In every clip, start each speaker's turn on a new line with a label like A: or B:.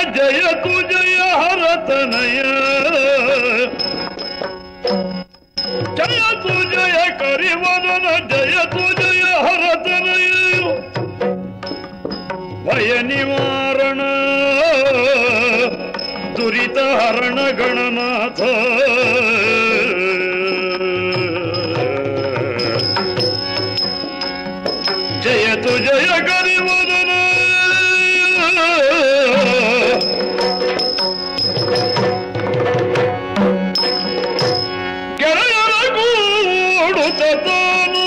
A: ಜಯತು ಜಯ ಹರತನಯ ಜಯತು ಜಯ ಕರಿವದನ ಜಯತು ಜಯ ಹರತನಯ ಭಯ ನಿವಾರಣ ದುರಿತ ಹರಣ ಗಣನಾಥ ಜಯತು ಜಯ ಕರಿವದನ ಗೆಳೆಯರ ಗೂಡುತ್ತ ತಾನು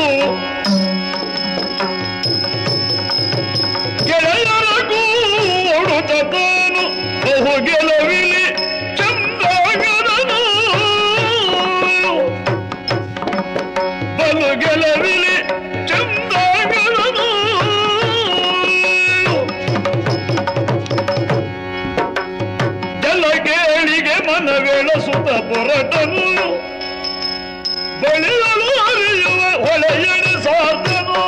A: ಗೆಳೆಯರ ಗೂಡುತ್ತ ತಾನು ಬಹು ಗೆಲುವಿಲಿ ಚಂದಾಗದನು ಬಲು ಗೆಲುವಿಲಿ ಚಂದಾಗದನು ಜಲಗೇಳಿಗೆ ಮನವೆಳಸುತ್ತ ಹೊರಟನು ಬಳಿಗಳು ಅರಿಯುವ ಹೊಳೆಯಡೆ ಸಾಧನು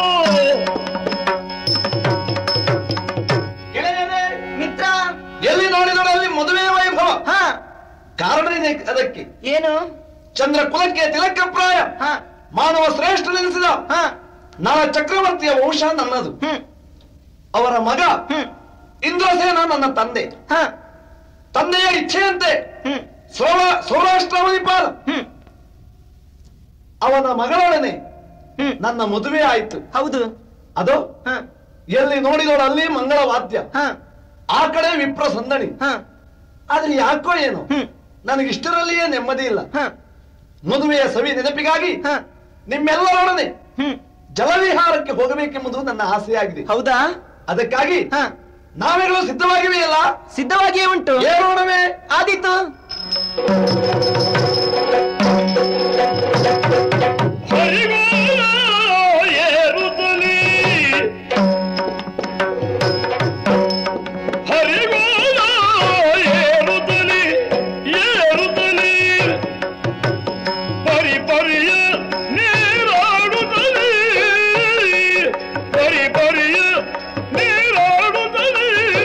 B: ಗೆಳೆಯರೇ
C: ಮಿತ್ರ
B: ಎಲ್ಲಿ ನೋಡಿದರೂ ಅಲ್ಲಿ ಮದುವೆ ವೈಭವ
C: ಹಾ
B: ಕಾರಣ ಇದೆ ಅದಕ್ಕೆ
C: ಏನು
B: ಚಂದ್ರ ಕುಲಕ್ಕೆ ತಿಲಕ ಪ್ರಾಯ
C: ಹಾ
B: ಮಾನವ ಶ್ರೇಷ್ಠ ನೆಲೆಸಿದ
C: ಹಾ
B: ನಳ ಚಕ್ರವರ್ತಿಯ ವಂಶ ನನ್ನದು
C: ಹ್ಮ್
B: ಅವರ ಮಗ
C: ಹ್ಮ್
B: ಇಂದ್ರಸೇನ ನನ್ನ ತಂದೆ
C: ಹಾ
B: ತಂದೆಯ ಇಚ್ಛೆಯಂತೆ
C: ಹ್ಮ್
B: ಸೌರ ಸೌರಾಷ್ಟ್ರ ಮಣಿಪಾಲ
C: ಹ್ಮ್
B: ಅವನ ಮಗಳೊಡನೆ
C: ಹ್ಮ್
B: ನನ್ನ ಮದುವೆ ಆಯ್ತು
C: ಹೌದು
B: ಅದು
C: ಹಾ
B: ಎಲ್ಲಿ ನೋಡಿದವರು ಅಲ್ಲಿ ಮಂಗಳ ವಾದ್ಯ
C: ಹಾ
B: ಆ ಕಡೆ ವಿಪ್ರ ಸಂದಣಿ
C: ಹಾ
B: ಆದ್ರೆ ಯಾಕೋ ಏನು
C: ಹ್ಮ್
B: ನನಗಿಷ್ಟರಲ್ಲಿಯೇ ನೆಮ್ಮದಿ ಇಲ್ಲ
C: ಹಾ
B: ಮದುವೆಯ ಸವಿ ನೆನಪಿಗಾಗಿ
C: ಹಾ
B: ನಿಮ್ಮೆಲ್ಲರೊಡನೆ
C: ಹ್ಮ್
B: ಜಲವಿಹಾರಕ್ಕೆ ಹೋಗಬೇಕೆಂಬುದು ನನ್ನ ಆಸೆಯಾಗಿದೆ
C: ಹೌದಾ
B: ಅದಕ್ಕಾಗಿ
C: ಹಾ
B: ನಾವೆಗಳು ಸಿದ್ಧವಾಗಿವೆಯಲ್ಲ
C: ಸಿದ್ಧವಾಗಿಯೇ ಉಂಟು
B: ಏರೋಣವೇ
C: ಆದೀತು
A: ಹರಿಗೋಲ ಏರುತ್ತಲೀ ಹರಿಗೋಲ ಏರುತ್ತಲೀ ಏರುತ್ತಲೀ ಪರಿ ಪರಿಯ ನೀರಾಡುತ್ತಲೀ ಪರಿ ಪರಿಯ ನೀರಾಡುತ್ತಲೀ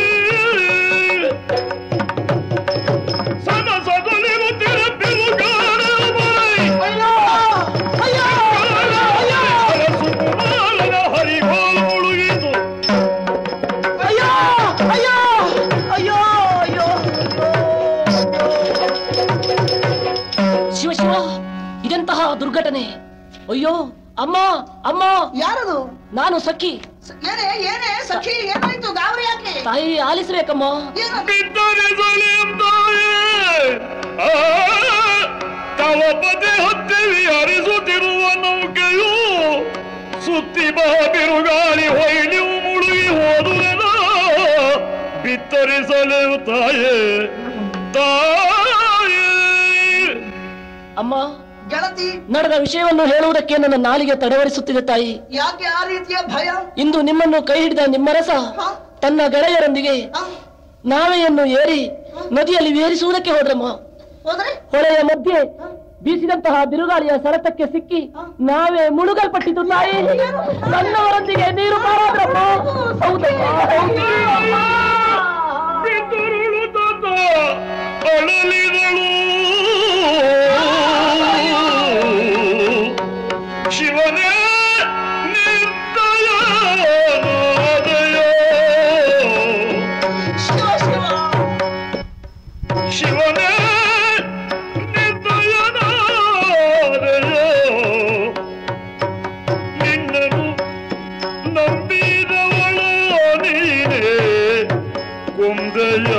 A: ಸದ ಸದಲಿರುತ್ತಿರ ಬಿರುಗಾಡುವೈ ಸುಕುಮಾರನ ಹರಿಗೋಲ ಮುಳುಗಿತು
C: ಅಯ್ಯೋ ಅಯ್ಯೋ ಅಯ್ಯೋ ಅಯ್ಯೋ ಶಿವ ಶಿವ ಇದೆಂತಹ ದುರ್ಘಟನೆ ಅಯ್ಯೋ ಅಮ್ಮ ಅಮ್ಮ
D: ಯಾರದು
C: ನಾನು ಸಖಿ
D: ಸ- ಏನೇ ಏನೇ ಸಖಿ ಏನಾಯ್ತು ಗಾಬರಿ ಯಾಕೆ
C: ತಾಯಿ ಆಲಿಸ್ಬೇಕಮ್ಮ
D: ಏನು
A: ಬಿದ್ದರೆ ಸಲಿಯುತ್ತಾಯೇ ಆ, ತವ ಪದೆ ಹತ್ತಿವಿ ಹರಿಸುತ್ತಿರುವ ನೌಕೆಯು ಸುತ್ತಿ ಬಾ ಬಿರುಗಾಳಿ ಹೊಯ್ಲಿವು ಮುಳುಗಿ ಹೋದುವೆನ ಬಿತ್ತರಿಸಲಿರುತ್ತಾಯೇ ತಾಯೇ
C: ಅಮ್ಮ
D: ಗೆಳತಿ
C: ನಡೆದ ವಿಷಯವನ್ನು ಹೇಳುವುದಕ್ಕೆ ನನ್ನ ನಾಲಿಗೆ ತಡವರಿಸುತ್ತಿದೆ ತಾಯಿ
D: ಯಾಕೆ ಆ ರೀತಿಯ ಭಯ
C: ಇಂದು ನಿಮ್ಮನ್ನು ಕೈ ಹಿಡಿದ ನಿಮ್ಮರಸ
D: ಹ?
C: ತನ್ನ ಗೆಳೆಯರೊಂದಿಗೆ
D: ಹ?
C: ನಾವೆಯನ್ನು ಏರಿ ನದಿಯಲ್ಲಿ ಏರಿಸುವುದಕ್ಕೆ ಹೋದ್ರಮ್ಮ
D: ಹೋದ್ರೆ
C: ಹೊಳೆಯ ಮಧ್ಯೆ ಬೀಸಿದಂತಹ ಬಿರುಗಾಳಿಯ ಸರತಕ್ಕೆ ಸಿಕ್ಕಿ ನಾವೇ ಮುಳುಗಲ್ಪಟ್ಟಿದ್ದು ತಾಯಿ ನನ್ನವರೊಂದಿಗೆ ನೀರು ಪಾರಾದ್ರಮ್ಮ ಹೌದಮ್ಮ ಹೌದು.
A: ಬಿದ್ದುರುಳುತ್ತ ಅಳಲಿದಳು ಶಿವನೇ ನಿರ್ದಯ
D: ಶಿವ ಶಿವ
A: ಶಿವನೇ ನಿರ್ದಯನಾದಯೋ ನಿನ್ನನು ನಂಬಿದವಳು ನೀನೇ ಕೊಂದಯ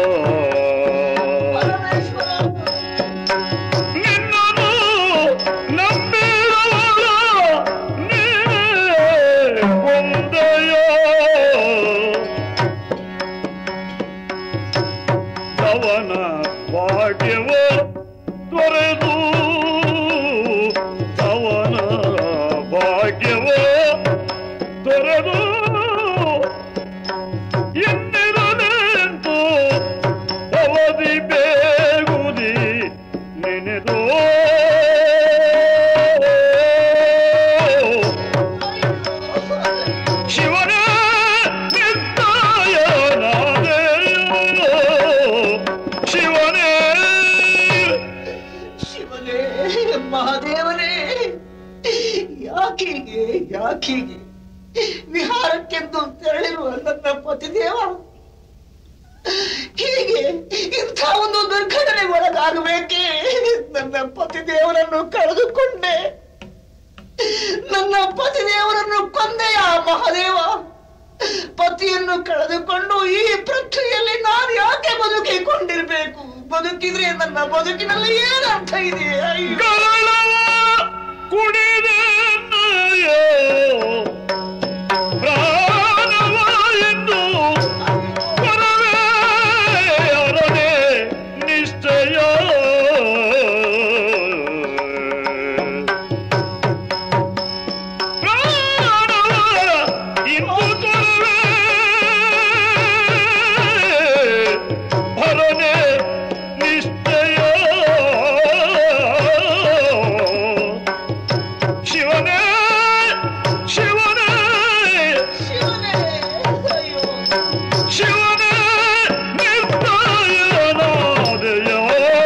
D: ಪರಮೇಶ್ವರ
A: ನಿನ್ನನು ನಂಬಿದವಳು ನೀನೇ ಕೊಂದಯ ಅವನ ಭಾಗ್ಯವ ತೊರೆದು ಅವನ ಭಾಗ್ಯವ ತೊರೆದು ಇನ್ನಿರಲೆಂದು ಅವಧಿ ಬೇಗುದಿ ನೆನೆದು ಶಿವನೇ ನಿರ್ದಯನಾದೆಯೋ
D: ಸಖಿಗೆ ವಿಹಾರಕ್ಕೆಂದು ತೆರಳಿರುವ ನನ್ನ ಪತಿದೇವ ಹೀಗೆ ಇಂಥ ಒಂದು ದುರ್ಘಟನೆಗೆ ಒಳಗಾಗಬೇಕೆ ನನ್ನ ಪತಿದೇವರನ್ನು ಕಳೆದುಕೊಂಡೆ ನನ್ನ ಪತಿದೇವರನ್ನು ಕೊಂದೆಯ ಮಹಾದೇವ ಪತಿಯನ್ನು ಕಳೆದುಕೊಂಡು ಈ ಪ್ರಕ್ರಿಯೆಯಲ್ಲಿ ನಾನು ಯಾಕೆ ಬದುಕಿಕೊಂಡಿರ್ಬೇಕು ಬದುಕಿದ್ರೆ ನನ್ನ ಬದುಕಿನಲ್ಲಿ ಏನು ಅರ್ಥ ಇದೆ ಅಯ್ಯೋ
A: ಕರಳವ ಕುಡಿದೆನ್ನಯ್ಯೋ ಪ್ರಾಣವ ಎಂದು ಪರವೇ ಅರದೆ ನಿಶ್ಚಯ ಪ್ರಾಣವ ಇಂದು ತೊರವೇ ಭರನೆ ನಿಶ್ಚಯ ಶಿವನೇ ಶಿವನೇ
D: ಶಿವನೇ ಅಯ್ಯೋ
A: ಶಿವನೇ ನಿರ್ದಯನಾದೆಯೋ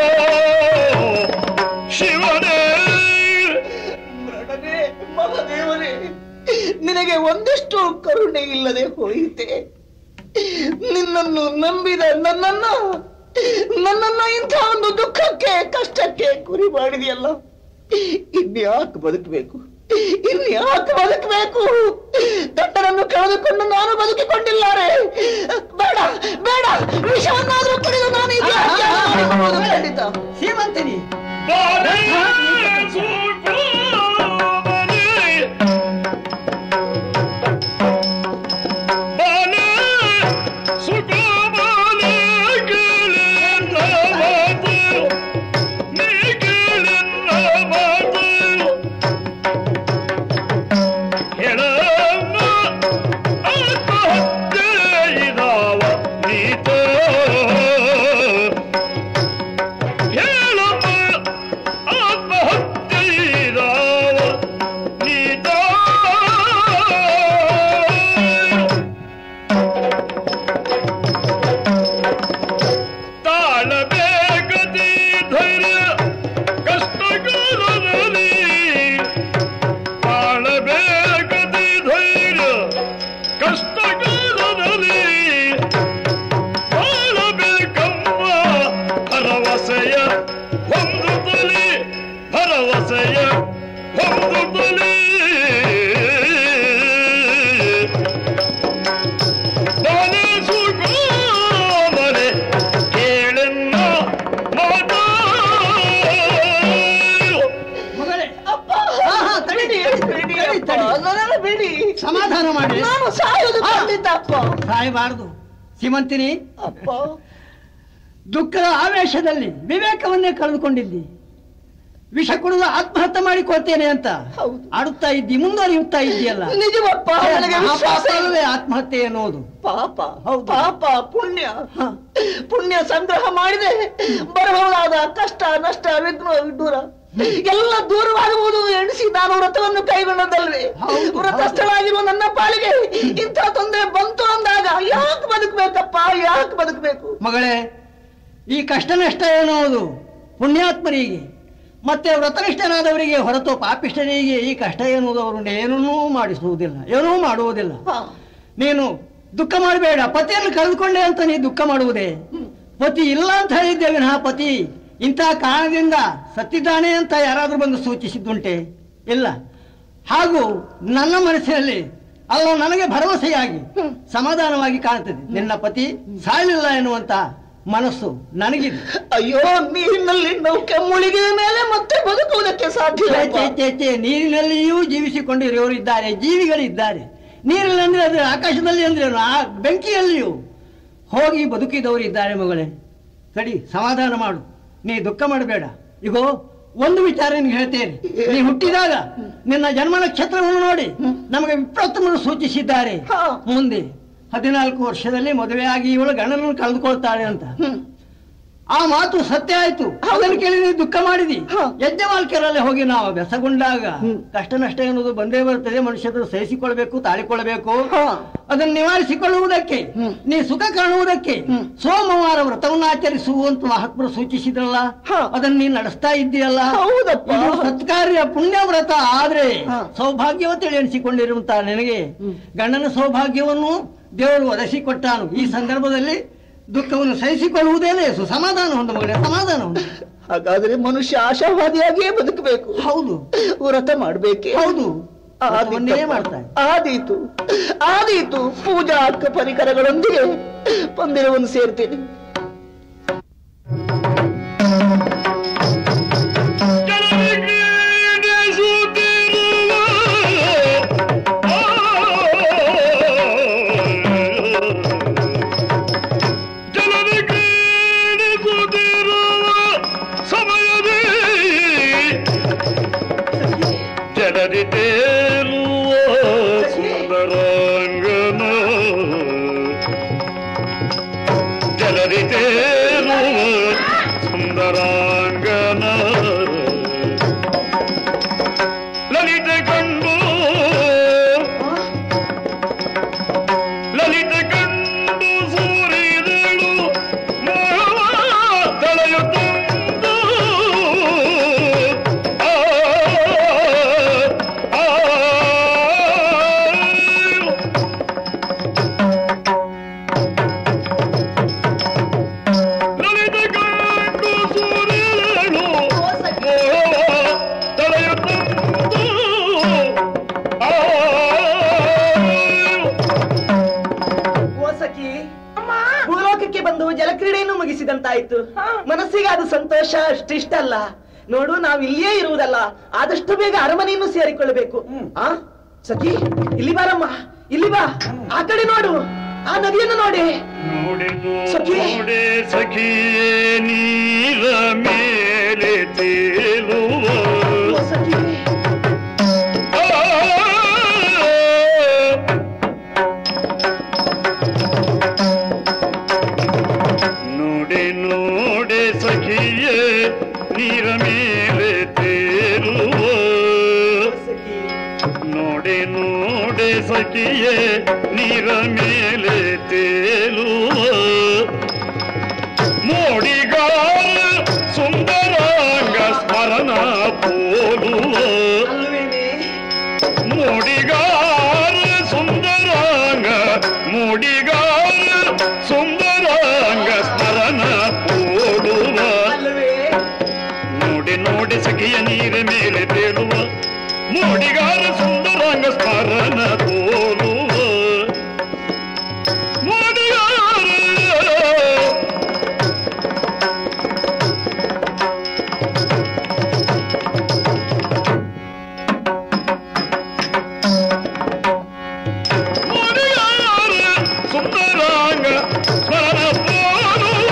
A: ಶಿವನೇ
D: ಮರಣನೇ ಮಹಾದೇವರೇ ನಿನಗೆ ಒಂದಷ್ಟು ಕರುಣೆ ಇಲ್ಲದೆ ಹೋಯಿತೆ ನಿನ್ನನ್ನು ನಂಬಿದ ನನ್ನನ್ನು ನನ್ನನ್ನು ಇಂಥ ಒಂದು ದುಃಖಕ್ಕೆ ಕಷ್ಟಕ್ಕೆ ಗುರಿ ಮಾಡಿದೆಯಲ್ಲ ಇನ್ಯಾಕೆ ಬದುಕಬೇಕು ಇನ್ಯಾಕೆ ಬದುಕಬೇಕು ದಟ್ಟನನ್ನು ಕಳೆದುಕೊಂಡು ನಾನು ಬದುಕಿಕೊಂಡಿಲ್ಲಾರೆ ಬೇಡ ಬೇಡ ವಿಷವನ್ನಾದ್ರೂ ಕುಡಿದು ನಾನು ಈ ತ್ಯಾಜ್ಯವನ್ನು ಮಾಡಿಕೊಳ್ಳುವುದು ಖಂಡಿತ
E: ಸೀಮಂತಿನಿ
A: ಬಾಲೆ ಸುಖಮನೆ ಬಾಲೆ ಸುಖಮನೆ ಗೆಳೆನ್ನ ಮಾತು ನೀ ಗೆಳೆನ್ನ ಮಾತು ಹೇಳಮ್ಮ ಆತ್ಮಹತ್ಯೆ ಇದಾವ ನೀತ ಹೇಳಮ್ಮ ಆತ್ಮಹತ್ಯೆ ಇದಾವ ನೀತ ತಾಳಬೇಕದಿ ಧೈರ್ಯ ಕಷ್ಟಗಾರದಲ್ಲಿ ತಾಳಬೇಕದಿ ಧೈರ್ಯ ಕಷ್ಟಗಾರದಲ್ಲಿ ಬಾಳಬೇಕಮ್ಮ ಭರವಸೆಯ ಹೊಂದುತ್ತಲಿ ಭರವಸೆಯ ಹೊಂದುತ್ತಲಿ ಬಾಲೆ ಸುಗೋಮನೆ ಕೇಳೆನ್ನ ಮಾತಾ
E: ಮಗಳೇ
D: ಅಪ್ಪ
E: ಹಾ, ಹಾ, ತಡಿ,
D: ಬಿಡಿ,
E: ತಡಿ,
D: ಬಿಡಿ
E: ತಡಿ,
D: ಅಪ್ಪ,
E: ತಡಿ.
D: ನನ್ನನ್ನು ಬಿಡಿ
E: ಸಮಾಧಾನ ಮಾಡಿ
D: ನಾನು ಸಾಯೋದು ಖಂಡಿತ ಅಪ್ಪ
E: ಸಾಯಬಾರದು ಸೀಮಂತಿನಿ
D: ಅಪ್ಪ
E: ದುಃಖದ ಆವೇಶದಲ್ಲಿ ವಿವೇಕವನ್ನೇ ಕಳೆದುಕೊಂಡಿದ್ದಿ ವಿಷ ಕುಡಿದು ಆತ್ಮಹತ್ಯೆ ಮಾಡಿಕೊಳ್ತೇನೆ ಅಂತ
D: ಹೌದು.
E: ಆಡುತ್ತಾ ಇದ್ದಿ ಮುಂದುವರಿಯುತ್ತಾ ಇದ್ದೀಯಲ್ಲ
D: ನಿಜವಪ್ಪ ನನಗೆ ವಿಶ್ವಾಸ ಇಲ್ಲ.
E: ಮಹಾಪಾಪವೇ ಆತ್ಮಹತ್ಯೆ ಎನ್ನುವುದು
D: ಪಾಪ
E: ಹೌದು.
D: ಪಾಪ ಪುಣ್ಯ
E: ಹ.
D: ಪುಣ್ಯ ಸಂಗ್ರಹ ಮಾಡಿದೆ ಬರಬಹುದಾದ ಕಷ್ಟ ನಷ್ಟ ವಿಘ್ನ ವಿಡ್ಡೂರ ಎಲ್ಲ ದೂರವಾಗುವುದು ಎಣಿಸಿ ನಾನು ವ್ರತವನ್ನು ಕೈಗೊಂಡದಲ್ವೇ
E: ಹೌದು,
D: ವ್ರತಸ್ಥಳಾಗಿರುವ ನನ್ನ ಪಾಲಿಗೆ ಇಂಥ ತೊಂದರೆ ಬಂತು ಅಂದಾಗ ಯಾಕೆ ಬದುಕಬೇಕಪ್ಪ ಯಾಕೆ ಬದುಕಬೇಕು
E: ಮಗಳೇ ಈ ಕಷ್ಟ ನಷ್ಟ ಎನ್ನುವುದು ಪುಣ್ಯಾತ್ಮರಿಗೆ ಮತ್ತೆ ವ್ರತನಿಷ್ಠನಾದವರಿಗೆ ಹೊರತು ಪಾಪಿಷ್ಠರಿಗೆ ಈ ಕಷ್ಟ ಎನ್ನುವುದು ಅವರು ಏನನ್ನೂ ಮಾಡಿಸುವುದಿಲ್ಲ ಏನೂ ಮಾಡುವುದಿಲ್ಲ ನೀನು ದುಃಖ ಮಾಡಬೇಡ ಪತಿಯನ್ನು ಕಳೆದುಕೊಂಡೆ ಅಂತ ನೀ ದುಃಖ ಮಾಡುವುದೇ ಪತಿ ಇಲ್ಲ ಅಂತ ಹೇಳಿದ್ದೆ ವಿನಃ ಪತಿ ಇಂಥ ಕಾರಣದಿಂದ ಸತ್ತಿದ್ದಾನೆ ಅಂತ ಯಾರಾದರೂ ಬಂದು ಸೂಚಿಸಿದ್ದುಂಟೆ ಇಲ್ಲ ಹಾಗೂ ನನ್ನ ಮನಸ್ಸಿನಲ್ಲಿ ಅಲ್ಲ ನನಗೆ ಭರವಸೆಯಾಗಿ ಸಮಾಧಾನವಾಗಿ ಕಾಣ್ತದೆ ನಿನ್ನ ಪತಿ ಸಾಯಲಿಲ್ಲ ಎನ್ನುವಂತ ಮನಸ್ಸು ನನಗಿದೆ
D: ಅಯ್ಯೋ ನೀರಿನಲ್ಲಿ ನೌಕೆ ಮುಳುಗಿದ ಮೇಲೆ ಮತ್ತೆ ಬದುಕುವುದಕ್ಕೆ ಸಾಧ್ಯ
E: ಛೇ, ಛೇ, ಛೇ, ಛೇ, ನೀರಿನಲ್ಲಿಯೂ ಜೀವಿಸಿಕೊಂಡಿರೋರು ಇದ್ದಾರೆ ಜೀವಿಗಳಿದ್ದಾರೆ ನೀರಿನಲ್ಲಿ ಅಂದ್ರೆ ಅದು ಆಕಾಶದಲ್ಲಿ ಅಂದ್ರೆ ಏನು? ಆ ಬೆಂಕಿಯಲ್ಲಿಯೂ ಹೋಗಿ ಬದುಕಿದವರು ಇದ್ದಾರೆ ಮಗಳೇ ಸರಿ ಸಮಾಧಾನ ಮಾಡು ನೀ ದುಃಖ ಮಾಡಬೇಡ ಇಗೋ ಒಂದು ವಿಚಾರ ನಿನ್ಗೆ ಹೇಳ್ತೇನೆ ನೀ ಹುಟ್ಟಿದಾಗ ನಿನ್ನ ಜನ್ಮ ನಕ್ಷತ್ರವನ್ನು ನೋಡಿ ನಮಗೆ ವಿಪ್ರೋತ್ತಮರು ಸೂಚಿಸಿದ್ದಾರೆ
D: ಹಾ.
E: ಮುಂದೆ ಹದಿನಾಲ್ಕು ವರ್ಷದಲ್ಲಿ ಮದುವೆಯಾಗಿ ಇವಳು ಗಂಡನನ್ನು ಕಳೆದುಕೊಳ್ತಾಳೆ ಅಂತ ಆ ಮಾತು ಸತ್ಯ ಆಯ್ತು ಅದನ್ನು ಕೇಳಿ ನೀನು ದುಃಖ ಮಾಡಿದಿ
D: ಹ.
E: ಯಜ್ಞವಾಲ್ಕೆರಲ್ಲೇ ಹೋಗಿ ನಾವು ಬೆಸಗೊಂಡಾಗ ಕಷ್ಟ ನಷ್ಟ ಎನ್ನುವುದು ಬಂದೇ ಬರ್ತದೆ ಮನುಷ್ಯರು ಸಹಿಸಿಕೊಳ್ಬೇಕು ತಾಳಿಕೊಳ್ಳಬೇಕು
D: ಹ.
E: ಅದನ್ನು ನಿವಾರಿಸಿಕೊಳ್ಳುವುದಕ್ಕೆ ನೀ ಸುಖ ಕಾಣುವುದಕ್ಕೆ ಸೋಮವಾರ ವ್ರತವನ್ನು ಆಚರಿಸುವಂತ ಮಹಾತ್ಮರು ಸೂಚಿಸಿದ್ರಲ್ಲ
D: ಹ.
E: ಅದನ್ನು ನೀನು ನಡೆಸ್ತಾ ಇದ್ದೀಯಲ್ಲ
D: ಹೌದಪ್ಪ.
E: ಇದು ಸತ್ಕಾರ್ಯ ಪುಣ್ಯ ವ್ರತ ಆದ್ರೆ
D: ಹ.
E: ಸೌಭಾಗ್ಯವತಿ ಎನಿಸಿಕೊಂಡಿರುವಂತ ನಿನಗೆ ಗಂಡನ ಸೌಭಾಗ್ಯವನ್ನು ದೇವರು ಒದಗಿಸಿಕೊಟ್ಟಾನು ಈ ಸಂದರ್ಭದಲ್ಲಿ ದುಃಖವನ್ನು ಸಹಿಸಿಕೊಳ್ಳುವುದೇ ಲೇಸು ಸಮಾಧಾನ ಹೊಂದ ಮಗನೇ ಸಮಾಧಾನ ಹೊಂದು
D: ಹಾಗಾದ್ರೆ ಮನುಷ್ಯ ಆಶಾವಾದಿಯಾಗಿಯೇ ಬದುಕಬೇಕು
E: ಹೌದು
D: ವ್ರತ ಮಾಡ್ಬೇಕೆ
E: ಹೌದು
D: ಆದೀತಪ್ಪ.
E: ವ್ರತವನ್ನೇ ಮಾಡ್ತಾನೆ
D: ಆದೀತು ಆದೀತು ಪೂಜಾ ಅಕ್ಕ ಪರಿಕರಗಳೊಂದಿಗೆ ಮಂದಿರವನ್ನು ಸೇರ್ತೇನೆ
A: ಜನರಿ ತೇಲುವ ಸುಂದರಾಂಗನ ಜನರಿ ತೇಲುವ ಸುಂದರಾಂಗನ ಲಲಿತ ಕಂಡು ಲಲಿತ ಕಂಡು ಸೂರಿದಳು ತಳೆಯುತ್ತಂದು ಆ ಆ ಲಲಿತ ಕಂಡು ಸೂರಿದಳು ತಳೆಯುತ್ತಂದು ಆ
D: ಓಸಕಿ ಭೂಲೋಕಕ್ಕೆ ಬಂದು ಜಲಕ್ರೀಡೆಯನ್ನು ಮುಗಿಸಿದಂತಾಯ್ತು ಮನಸ್ಸಿಗೆ ಅದು ಸಂತೋಷ ಅಷ್ಟಿಷ್ಟಲ್ಲ ನೋಡು ನಾವು ಇಲ್ಲಿಯೇ ಇರುವುದಲ್ಲ ಆದಷ್ಟು ಬೇಗ ಅರಮನೆಯನ್ನು ಸೇರಿಕೊಳ್ಳಬೇಕು ಆ ಸಖಿ ಇಲ್ಲಿ ಬಾರಮ್ಮ ಇಲ್ಲಿ ಬಾ ಆ ಕಡೆ ನೋಡು ಆ ನದಿಯನ್ನು ನೋಡಿ
A: ನೋಡಿದು
D: ಸಖಿ.
A: ನೋಡೆ ಸಖಿಯೇ ನೀರ ಮೇಲೆ ತೇಲುವ
D: ಓ ಸಖಿ
A: ಆ, ನೋಡೆ ನೋಡೆ ಸಖಿಯೇ ನೀರ ಮೇಲೆ ತೇಲುವ
D: ಸಖಿ
A: ನೋಡೆ ನೋಡೆ ಸಖಿಯೇ ನೀರ ಮೇಲೆ ತೇಲುವ ಮೋಡಿಗಾರ ಸುಂದರಾಂಗ ಸ್ಮರಣ ಪೋಲುವ
D: ಅಲ್ವೇನೆ
A: ಮೋಡಿಗಾರ ಸುಂದರಾಂಗ ಮೋಡಿಗಾರ ಸುಂದರಾಂಗ ಸ್ಮರಣ ಪೋಲುವ
D: ಅಲ್ವೇ
A: ನೋಡಿ ನೋಡಿ ಸಖಿಯ ನೀರ ಮೇಲೆ ತೇಲುವ ಮೋಡಿಗಾರ ಸುಂದರಾಂಗ ಸ್ಮರಣ ತೋಲುವ ಮೋಡಿಗಾರ ಮೋಡಿಗಾರ ಸುಂದರಾಂಗ ಸ್ಮರಣ ಪೋಲುವ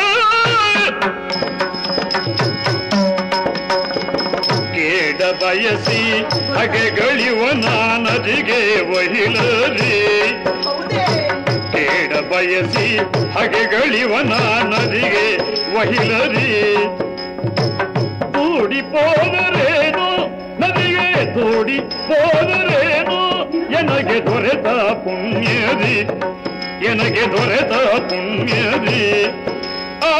A: ಕೇಡ ಬಯಸಿ ಹಗೆಗಳಿವ ನಾನದಿಗೆ ಒಹಿಲರಿ
D: ಹೌದೇ
A: ಕೇಡ ಬಯಸಿ ಹಗೆಗಳಿವ ನಾನದಿಗೆ ಒಹಿಲರಿ ತೋಡಿ ಹೋದರೇನು ನದಿಗೆ ತೋಡಿ ಹೋದರೇನು ಎನಗೆ ದೊರೆತ ಪುಣ್ಯದಿ ಎನಗೆ ದೊರೆತ ಪುಣ್ಯದಿ ಆ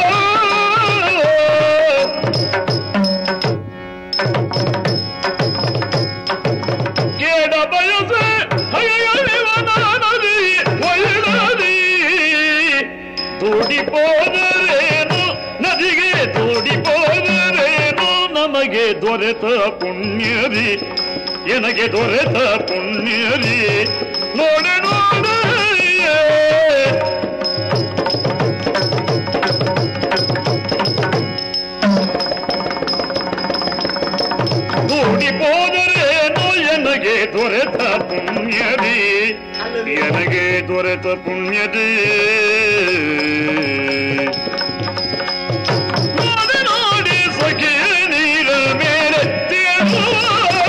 A: ಕೇಡ ಬಯಸೆ ಹಗೆಗಳಿವನಾನದಿ ಒಯ್ಯದಿ ತೋಡಿ ಹೋದರೇನು ನದಿಗೆ ತೋಡಿ ಹೋದರೇನು ನಮಗೆ ದೊರೆತ ಪುಣ್ಯದಿ ಎನಗೆ ದೊರೆತ ಪುಣ್ಯದಿ ನೋಡೆ ನೋಡೆ ಕೂಡಿ ಹೋದರೇನು ಎನಗೆ ದೊರೆತ ಪುಣ್ಯದಿ ಎನಗೆ ದೊರೆತ ಪುಣ್ಯದಿ ನೋಡಿ ನೋಡಿ ಸಖಿ ನೀರ ಮೇಲೆ ತೇಲುವ.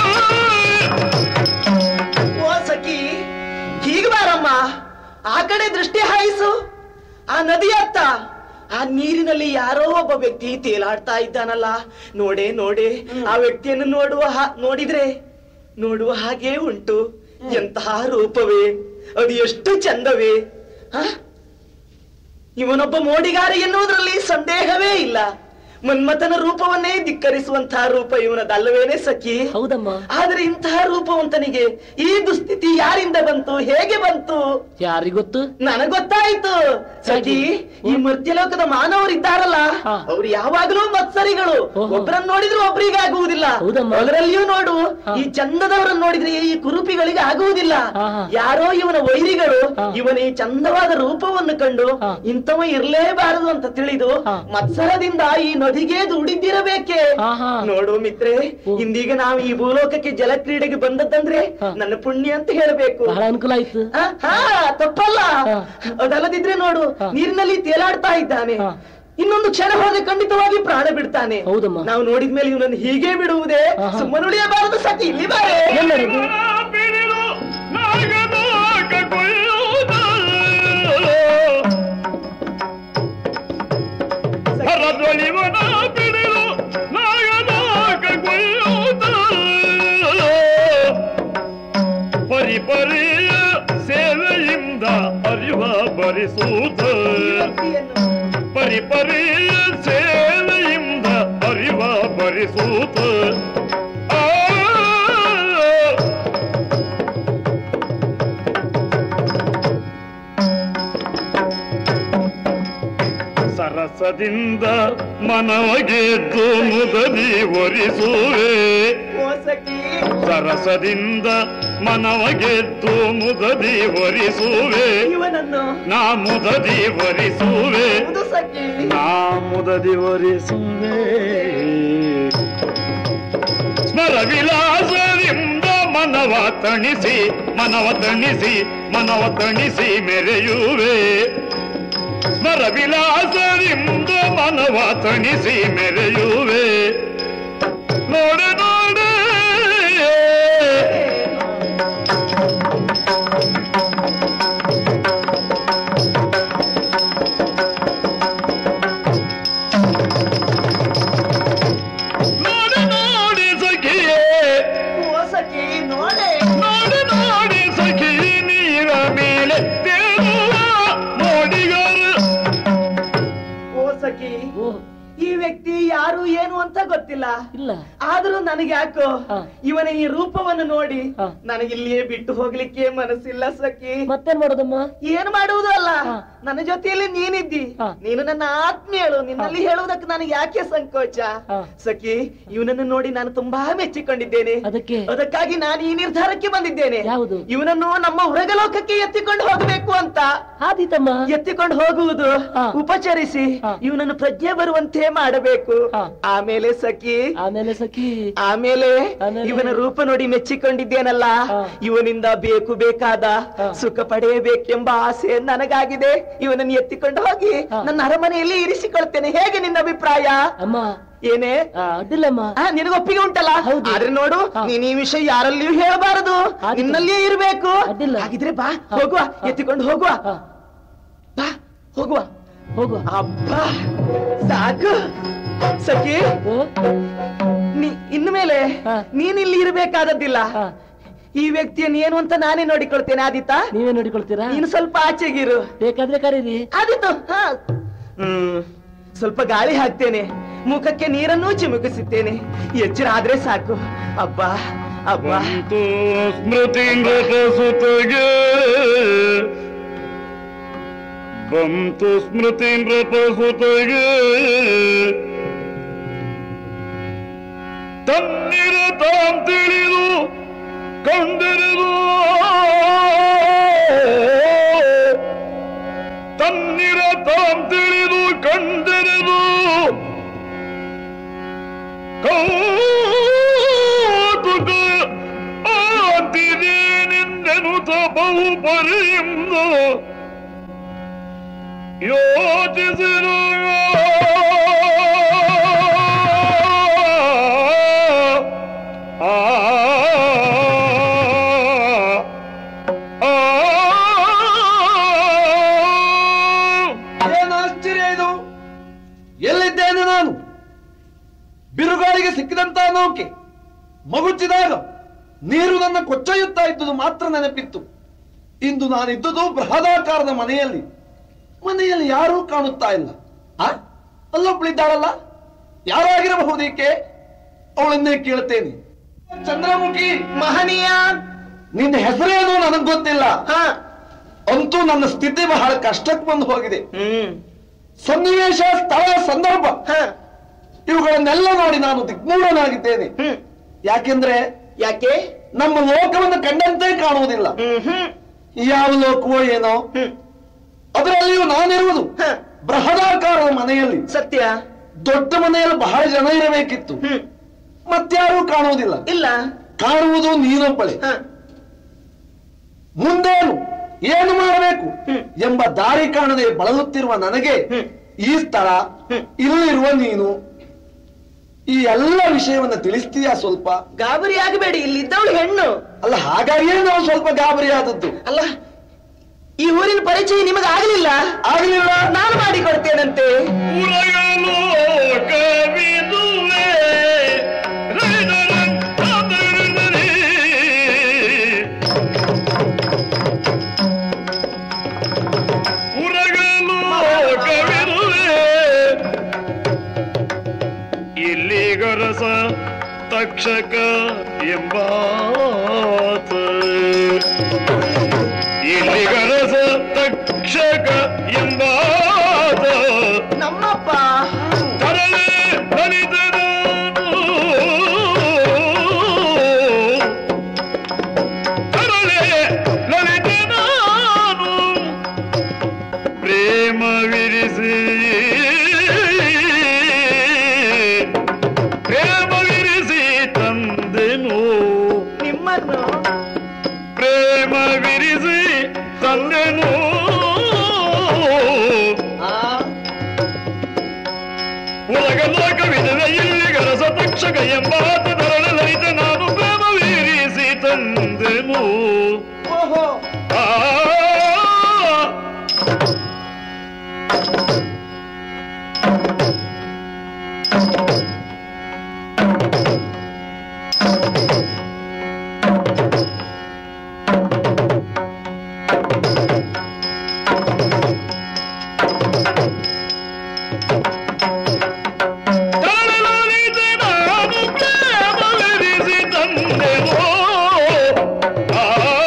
D: ಓ ಸಖಿ ಹೀಗೆ ಬಾರಮ್ಮ ಆ ಕಡೆ ದೃಷ್ಟಿ ಹಾಯಿಸು ಆ ನದಿಯತ್ತ ಆ ನೀರಿನಲ್ಲಿ ಯಾರೋ ಒಬ್ಬ ವ್ಯಕ್ತಿ ತೇಲಾಡ್ತಾ ಇದ್ದಾನಲ್ಲ ನೋಡೆ ನೋಡೆ ಆ ವ್ಯಕ್ತಿಯನ್ನು ನೋಡುವ ಹಾ- ನೋಡಿದ್ರೆ ನೋಡುವ ಹಾಗೆ ಉಂಟು ಎಂತಹ ರೂಪವೇ ಅದು ಎಷ್ಟು ಚಂದವೇ ಹ? ಇವನೊಬ್ಬ ಮೋಡಿಗಾರ ಎನ್ನುವುದರಲ್ಲಿ ಸಂದೇಹವೇ ಇಲ್ಲ ಮನ್ಮಥನ ರೂಪವನ್ನೇ ಧಿಕ್ಕರಿಸುವಂತಹ ರೂಪ ಇವನದಲ್ಲವೇನೆ ಸಖಿ
C: ಹೌದಮ್ಮ
D: ಆದ್ರೆ ಇಂತಹ ರೂಪವಂತನಿಗೆ ಈ ದುಸ್ಥಿತಿ ಯಾರಿಂದ ಬಂತು ಹೇಗೆ ಬಂತು
C: ಯಾರಿಗೊತ್ತು
D: ನನಗೊತ್ತಾಯ್ತು ಸಖಿ ಈ ಮರ್ತ್ಯಲೋಕದ ಮಾನವರಿದ್ದಾರಲ್ಲ
C: ಹಾ.
D: ಅವ್ರು ಯಾವಾಗಲೂ ಮತ್ಸರಿಗಳು
C: ಓಹೋ.
D: ಒಬ್ಬರನ್ನ ನೋಡಿದ್ರೆ ಒಬ್ರಿಗೆ ಆಗುವುದಿಲ್ಲ
C: ಹೌದಮ್ಮ.
D: ಅದರಲ್ಲಿಯೂ ನೋಡು
C: ಹಾ.
D: ಈ ಚಂದದವರನ್ನ ನೋಡಿದ್ರೆ ಈ ಕುರುಪಿಗಳಿಗೆ ಆಗುವುದಿಲ್ಲ
C: ಹಾ, ಹಾ.
D: ಯಾರೋ ಇವನ ವೈರಿಗಳು
C: ಹಾ.
D: ಇವನ ಈ ಚಂದವಾದ ರೂಪವನ್ನು ಕಂಡು
C: ಹಾ.
D: ಇಂಥವ ಇರ್ಲೇಬಾರದು ಅಂತ ತಿಳಿದು
C: ಹಾ.
D: ಮತ್ಸರದಿಂದ ಈ ನದಿಗೆ ದುಡಿದಿರಬೇಕೆ
C: ಹಾ, ಹಾ.
D: ನೋಡು ಮಿತ್ರೆ
C: ಓ.
D: ಇಂದೀಗ ನಾವು ಈ ಭೂಲೋಕಕ್ಕೆ ಜಲಕ್ರೀಡೆಗೆ ಬಂದದ್ದಂದ್ರೆ
C: ಹಾ.
D: ನನ್ನ ಪುಣ್ಯ ಅಂತ ಹೇಳಬೇಕು
C: ಬಹಳ ಅನುಕೂಲ ಆಯ್ತು
D: ಆ, ಹಾ ತಪ್ಪಲ್ಲ
C: ಹಾ.
D: ಅದಲ್ಲದಿದ್ರೆ ನೋಡು
C: ಹಾ.
D: ನೀರಿನಲ್ಲಿ ತೇಲಾಡ್ತಾ ಇದ್ದಾನೆ
C: ಹಾ.
D: ಇನ್ನೊಂದು ಕ್ಷಣ ಹೋದ್ರೆ ಖಂಡಿತವಾಗಿ ಪ್ರಾಣ ಬಿಡ್ತಾನೆ
C: ಹೌದಮ್ಮ.
D: ನಾವು ನೋಡಿದ್ಮೇಲೆ ಇವನನ್ನು ಹೀಗೆ ಬಿಡುವುದೇ
C: ಆಹಾ.
D: ಸುಮ್ಮನುಳಿಯಬಾರದು ಸತಿ ಇಲ್ಲಿ ಬಾರೆ
C: ಎಲ್ಲರಿಗೂ
A: ಬಿಡಿದು ನಾಗದೋಗ ಕೊಯ್ಯುವುದು. ಹರದೊಳಿವನ ಬಿಡಿದು ನಾಗದೋಗ ಕೊಯ್ಯುವುದು. ಪರಿ ಪರಿಯ ಸೇವೆಯಿಂದ ಅರಿವ ಬರಿಸುತ್ತ ಪರಿ ಪರಿಯ ಸೇವೆಯಿಂದ ಅರಿವ ಬರಿಸುತ್ತ ಆ ಸರಸದಿಂದ ಮನವಗೆದ್ದು ಮುದದಿ ಒರಿಸುವೆ
D: ಓ ಸಖಿ
A: ಸರಸದಿಂದ ಮನವಗೆದ್ದು ಮುದದಿ ಒರಿಸುವೆ
D: ಇವನನ್ನು
A: ನಾ ಮುದದಿ ಒರಿಸುವೆ
D: ಹೌದು ಸಖಿ
A: ನಾ ಮುದದಿ ಒರಿಸುವೆ ಸ್ಮರ ವಿಲಾಸದಿಂದ ಮನವ ತಣಿಸಿ ಮನವ ತಣಿಸಿ ಮನವ ತಣಿಸಿ ಮೆರೆಯುವೆ ಸ್ಮರ ವಿಲಾಸದಿಂದ ಮನವ ತಣಿಸಿ ಮೆರೆಯುವೆ ನೋಡೆ ನೋಡೆ ನೋಡೆ ನೋಡಿ ಸಖಿಯೇ
D: ಓ ಸಖಿ ನೋಡೆ
A: ನೋಡಿ ನೋಡಿ ಸಖಿ ನೀರ ಮೇಲೆ ತೇಲುವ ಮೋಡಿಗರು
D: ಓ ಸಖಿ
C: ಓ
D: ಈ ವ್ಯಕ್ತಿ ಯಾರು ಏನು ಅಂತ ಗೊತ್ತಿಲ್ಲ
C: ಇಲ್ಲ
D: ಆದ್ರೂ ನನಗೆ ಯಾಕೋ
C: ಹಾ.
D: ಇವನ ಈ ರೂಪವನ್ನು ನೋಡಿ
C: ಹಾ.
D: ನನಗಿಲ್ಲಿಯೇ ಬಿಟ್ಟು ಹೋಗ್ಲಿಕ್ಕೆ ಮನಸ್ಸಿಲ್ಲ ಸಖಿ
C: ಮತ್ತೇನ್ ಮಾಡೋದಮ್ಮ
D: ಏನು ಮಾಡುವುದು ಅಲ್ಲ
C: ಹಾ.
D: ನನ್ನ ಜೊತೆಯಲ್ಲಿ ನೀನಿದ್ದಿ
C: ಹಾ.
D: ನೀನು ನನ್ನ ಆತ್ಮೀಯಳು ನಿನ್ನಲ್ಲಿ ಹೇಳುವುದಕ್ಕೆ ನನಗೆ ಯಾಕೆ ಸಂಕೋಚ
C: ಹಾ.
D: ಸಖಿ ಇವನನ್ನು ನೋಡಿ ನಾನು ತುಂಬಾ ಮೆಚ್ಚಿಕೊಂಡಿದ್ದೇನೆ
C: ಅದಕ್ಕೆ
D: ಅದಕ್ಕಾಗಿ ನಾನು ಈ ನಿರ್ಧಾರಕ್ಕೆ ಬಂದಿದ್ದೇನೆ
C: ಯಾವುದು?
D: ಇವನನ್ನು ನಮ್ಮ ಉರಗಲೋಕಕ್ಕೆ ಎತ್ತಿಕೊಂಡು ಹೋಗಬೇಕು ಅಂತ
C: ಆದೀತಮ್ಮ
D: ಎತ್ತಿಕೊಂಡು ಹೋಗುವುದು
C: ಹಾ.
D: ಉಪಚರಿಸಿ
C: ಹಾ.
D: ಇವನನ್ನು ಪ್ರಜ್ಞೆ ಬರುವಂತೆ ಮಾಡಬೇಕು
C: ಹಾ.
D: ಆಮೇಲೆ ಸಖಿ
C: ಆಮೇಲೆ ಸಖಿ
D: ಆಮೇಲೆ
C: ಆಮೇಲೆ?
D: ಇವನ ರೂಪ ನೋಡಿ ಮೆಚ್ಚಿಕೊಂಡಿದ್ದೇನಲ್ಲ
C: ಹಾ.
D: ಇವನಿಂದ ಬೇಕು ಬೇಕಾದ
C: ಹಾ.
D: ಸುಖ ಪಡೆಯಬೇಕೆಂಬ ಆಸೆ ನನಗಾಗಿದೆ ಇವನನ್ನು ಎತ್ತಿಕೊಂಡು ಹೋಗಿ
C: ಹಾ.
D: ನನ್ನ ಅರಮನೆಯಲ್ಲಿ ಇರಿಸಿಕೊಳ್ತೇನೆ ಹೇಗೆ ನಿನ್ನ ಅಭಿಪ್ರಾಯ
C: ಅಮ್ಮ
D: ಏನೇ
C: ಆ, ಅಡ್ಡಿಲ್ಲಮ್ಮ
D: ಆ, ನಿನಗೆ ಒಪ್ಪಿಗೆ ಉಂಟಲ್ಲ
C: ಹೌದು.
D: ಆದ್ರೆ ನೋಡು
C: ಹಾ.
D: ನೀನ್ ಈ ವಿಷಯ ಯಾರಲ್ಲಿಯೂ ಹೇಳಬಾರದು
C: ಆಯ್ತು.
D: ನಿನ್ನಲ್ಲಿಯೇ ಇರ್ಬೇಕು
C: ಅಡ್ಡಿಲ್ಲ.
D: ಹಾಗಿದ್ರೆ ಬಾ
C: ಹಾ.
D: ಹೋಗುವ
C: ಹಾ.
D: ಎತ್ತಿಕೊಂಡು ಹೋಗುವ
C: ಹಾ,
D: ಬಾ ಹೋಗುವ
C: ಹೋಗುವ
D: ಅಬ್ಬಾ ಸಾಕು ಸಖಿ
C: ಓ
D: ನೀ- ಇನ್ಮೇಲೆ
C: ಹಾ.
D: ನೀನ್ ಇಲ್ಲಿ ಇರಬೇಕಾದದ್ದಿಲ್ಲ
C: ಹಾ,
D: ಈ ವ್ಯಕ್ತಿಯನ್ನು ಏನು ಅಂತ ನಾನೇ ನೋಡಿಕೊಳ್ತೇನೆ ಆದಿತಾ
C: ನೀವೇ ನೋಡಿಕೊಳ್ತೀರಾ
D: ನೀನು ಸ್ವಲ್ಪ ಆಚೆಗಿರು
C: ಬೇಕಾದ್ರೆ ಕರೀರಿ
D: ಆದಿತ್ತು ಹಾ ಹ್ಮ್ ಸ್ವಲ್ಪ ಗಾಳಿ ಹಾಕ್ತೇನೆ ಮುಖಕ್ಕೆ ನೀರನ್ನೂ ಚಿಮುಕಿಸುತ್ತೇನೆ ಎಚ್ಚರ ಆದ್ರೆ ಸಾಕು ಅಬ್ಬಾ ಅಬ್ಬಾ
A: ಬಂತು ಸ್ಮೃತಿ ನೃಪಸುತಗೆ ಬಂತು ಸ್ಮೃತಿ ನೃಪಸುತಗೆ ತನ್ನಿರ ತಾಂ ತಿಳಿದು ಕಂಡೆರೆದು ತನ್ನಿರ ತಾಂ ತಿಳಿದು ಕಂಡೆರೆದು ಕೌತುಕ ಆತಿರೇನೆಂದೆನುತ ಬಹು ಪರಿಯಿಂದ ಯೋಚಿಸಿರು ಆ ಆ
B: ಏನು ಆಶ್ಚರ್ಯ ಇದು ಸಿಕ್ಕಿದಂತ ನೌಕೆ ಮಗುಚಿದಾಗ ನೀರು ನನ್ನ ಕೊಚ್ಚೊಯ್ಯುತ್ತಾ ಇದ್ದುದು ಮಾತ್ರ ನೆನಪಿತ್ತು ಇಂದು ನಾನಿದ್ದುದು ಬೃಹದಾಕಾರದ ಮನೆಯಲ್ಲಿ ಮನೆಯಲ್ಲಿ ಯಾರೂ ಕಾಣುತ್ತಾ ಇಲ್ಲ ಆ ಅಲ್ಲೊಬ್ಳಿದ್ದಾಳಲ್ಲ ಯಾರಾಗಿರಬಹುದು ಈಕೆ ಅವಳನ್ನೇ ಕೇಳ್ತೇನೆ ಚಂದ್ರಮುಖಿ
D: ಮಹನೀಯ
B: ನಿನ್ನ ಹೆಸರೇನು ನನಗ್ ಗೊತ್ತಿಲ್ಲ
D: ಹ
B: ಅಂತೂ ನನ್ನ ಸ್ಥಿತಿ ಬಹಳ ಕಷ್ಟಕ್ಕೆ ಬಂದು ಹೋಗಿದೆ
D: ಹ್ಮ್
B: ಸನ್ನಿವೇಶ ಸ್ಥಳ ಸಂದರ್ಭ
D: ಹ
B: ಇವುಗಳನ್ನೆಲ್ಲ ನೋಡಿ ನಾನು ದಿಗ್ಮೂಢನಾಗಿದ್ದೇನೆ
D: ಹ್ಮ್
B: ಯಾಕೆಂದ್ರೆ
D: ಯಾಕೆ
B: ನಮ್ಮ ಲೋಕವನ್ನು ಕಂಡಂತೆ ಕಾಣುವುದಿಲ್ಲ
D: ಹ್ಮ್ ಹ್ಮ್
B: ಯಾವ ಲೋಕವೋ ಏನೋ
D: ಹ್ಮ್
B: ಅದರಲ್ಲಿಯೂ ನಾನಿರುವುದು
D: ಹ
B: ಬೃಹದಾಕಾರದ ಮನೆಯಲ್ಲಿ
D: ಸತ್ಯ
B: ದೊಡ್ಡ ಮನೆಯಲ್ಲಿ ಬಹಳ ಜನ ಇರಬೇಕಿತ್ತು
D: ಹ್ಮ್
B: ಮತ್ಯಾರೂ ಕಾಣುವುದಿಲ್ಲ
D: ಇಲ್ಲ
B: ಕಾಣುವುದು ನೀನೊಬ್ಬಳೆ
D: ಹ
B: ಮುಂದೇನು ಏನು ಮಾಡಬೇಕು
D: ಹ್ಮ್.
B: ಎಂಬ ದಾರಿ ಕಾಣದೆ ಬಳಲುತ್ತಿರುವ ನನಗೆ
D: ಹ್ಮ್.
B: ಈ ಸ್ಥಳ
D: ಹ್ಮ್.
B: ಇಲ್ಲಿರುವ ನೀನು ಈ ಎಲ್ಲ ವಿಷಯವನ್ನ ತಿಳಿಸ್ತೀಯಾ ಸ್ವಲ್ಪ
D: ಗಾಬರಿ ಆಗಬೇಡಿ ಇಲ್ಲಿದ್ದವಳು ಹೆಣ್ಣು
B: ಅಲ್ಲ ಹಾಗಾಗಿಯೇ ನಾವು ಸ್ವಲ್ಪ ಗಾಬರಿ ಆದದ್ದು
D: ಅಲ್ಲ ಈ ಊರಿನ ಪರಿಚಯ ನಿಮಗೆ ಆಗಲಿಲ್ಲ
B: ಆಗಲಿಲ್ಲ
D: ನಾನು ಮಾಡಿಕೊಡ್ತೇನಂತೆ
A: ಉರಗಲು ಕವಿದುವೆ ರೈದರಂ ಕಾದರದರಿ. ಉರಗಲು ಕವಿದುವೆ ಇಲ್ಲಿಗರಸ ತಕ್ಷಕ ಎಂಬಾತ ಇಲ್ಲಿಗರಸ ತಕ್ಷಕ ಎಂಬಾತ
D: ನಮ್ಮಪ್ಪ
A: ತರಲೆ ಬಲಿದನು ತರಲೆ ಲಲಿತನಾನು ಪ್ರೇಮವಿರಿಸಿ ಪ್ರೇಮವಿರಿಸಿ ತಂದೆನು
D: ನಿಮ್ಮನ್ನು
A: ಪ್ರೇಮವಿರಿಸಿ ತಂದೆನು ಉಲಗಲೋಕವಿದುವೆ ಇಲ್ಲಿಗರ ಸತಕ್ಷಕ ಎಂಬಾತ ತರಳ ಲಲಿತ ನಾನು ಪ್ರೇಮವಿರಿಸಿ ತಂದೆನು
D: ಓಹೋ
A: ಆ ತರಳಲಿತ ನಾನು ಪ್ರೇಮವಿರಿಸಿ ತಂದೆನು ಆ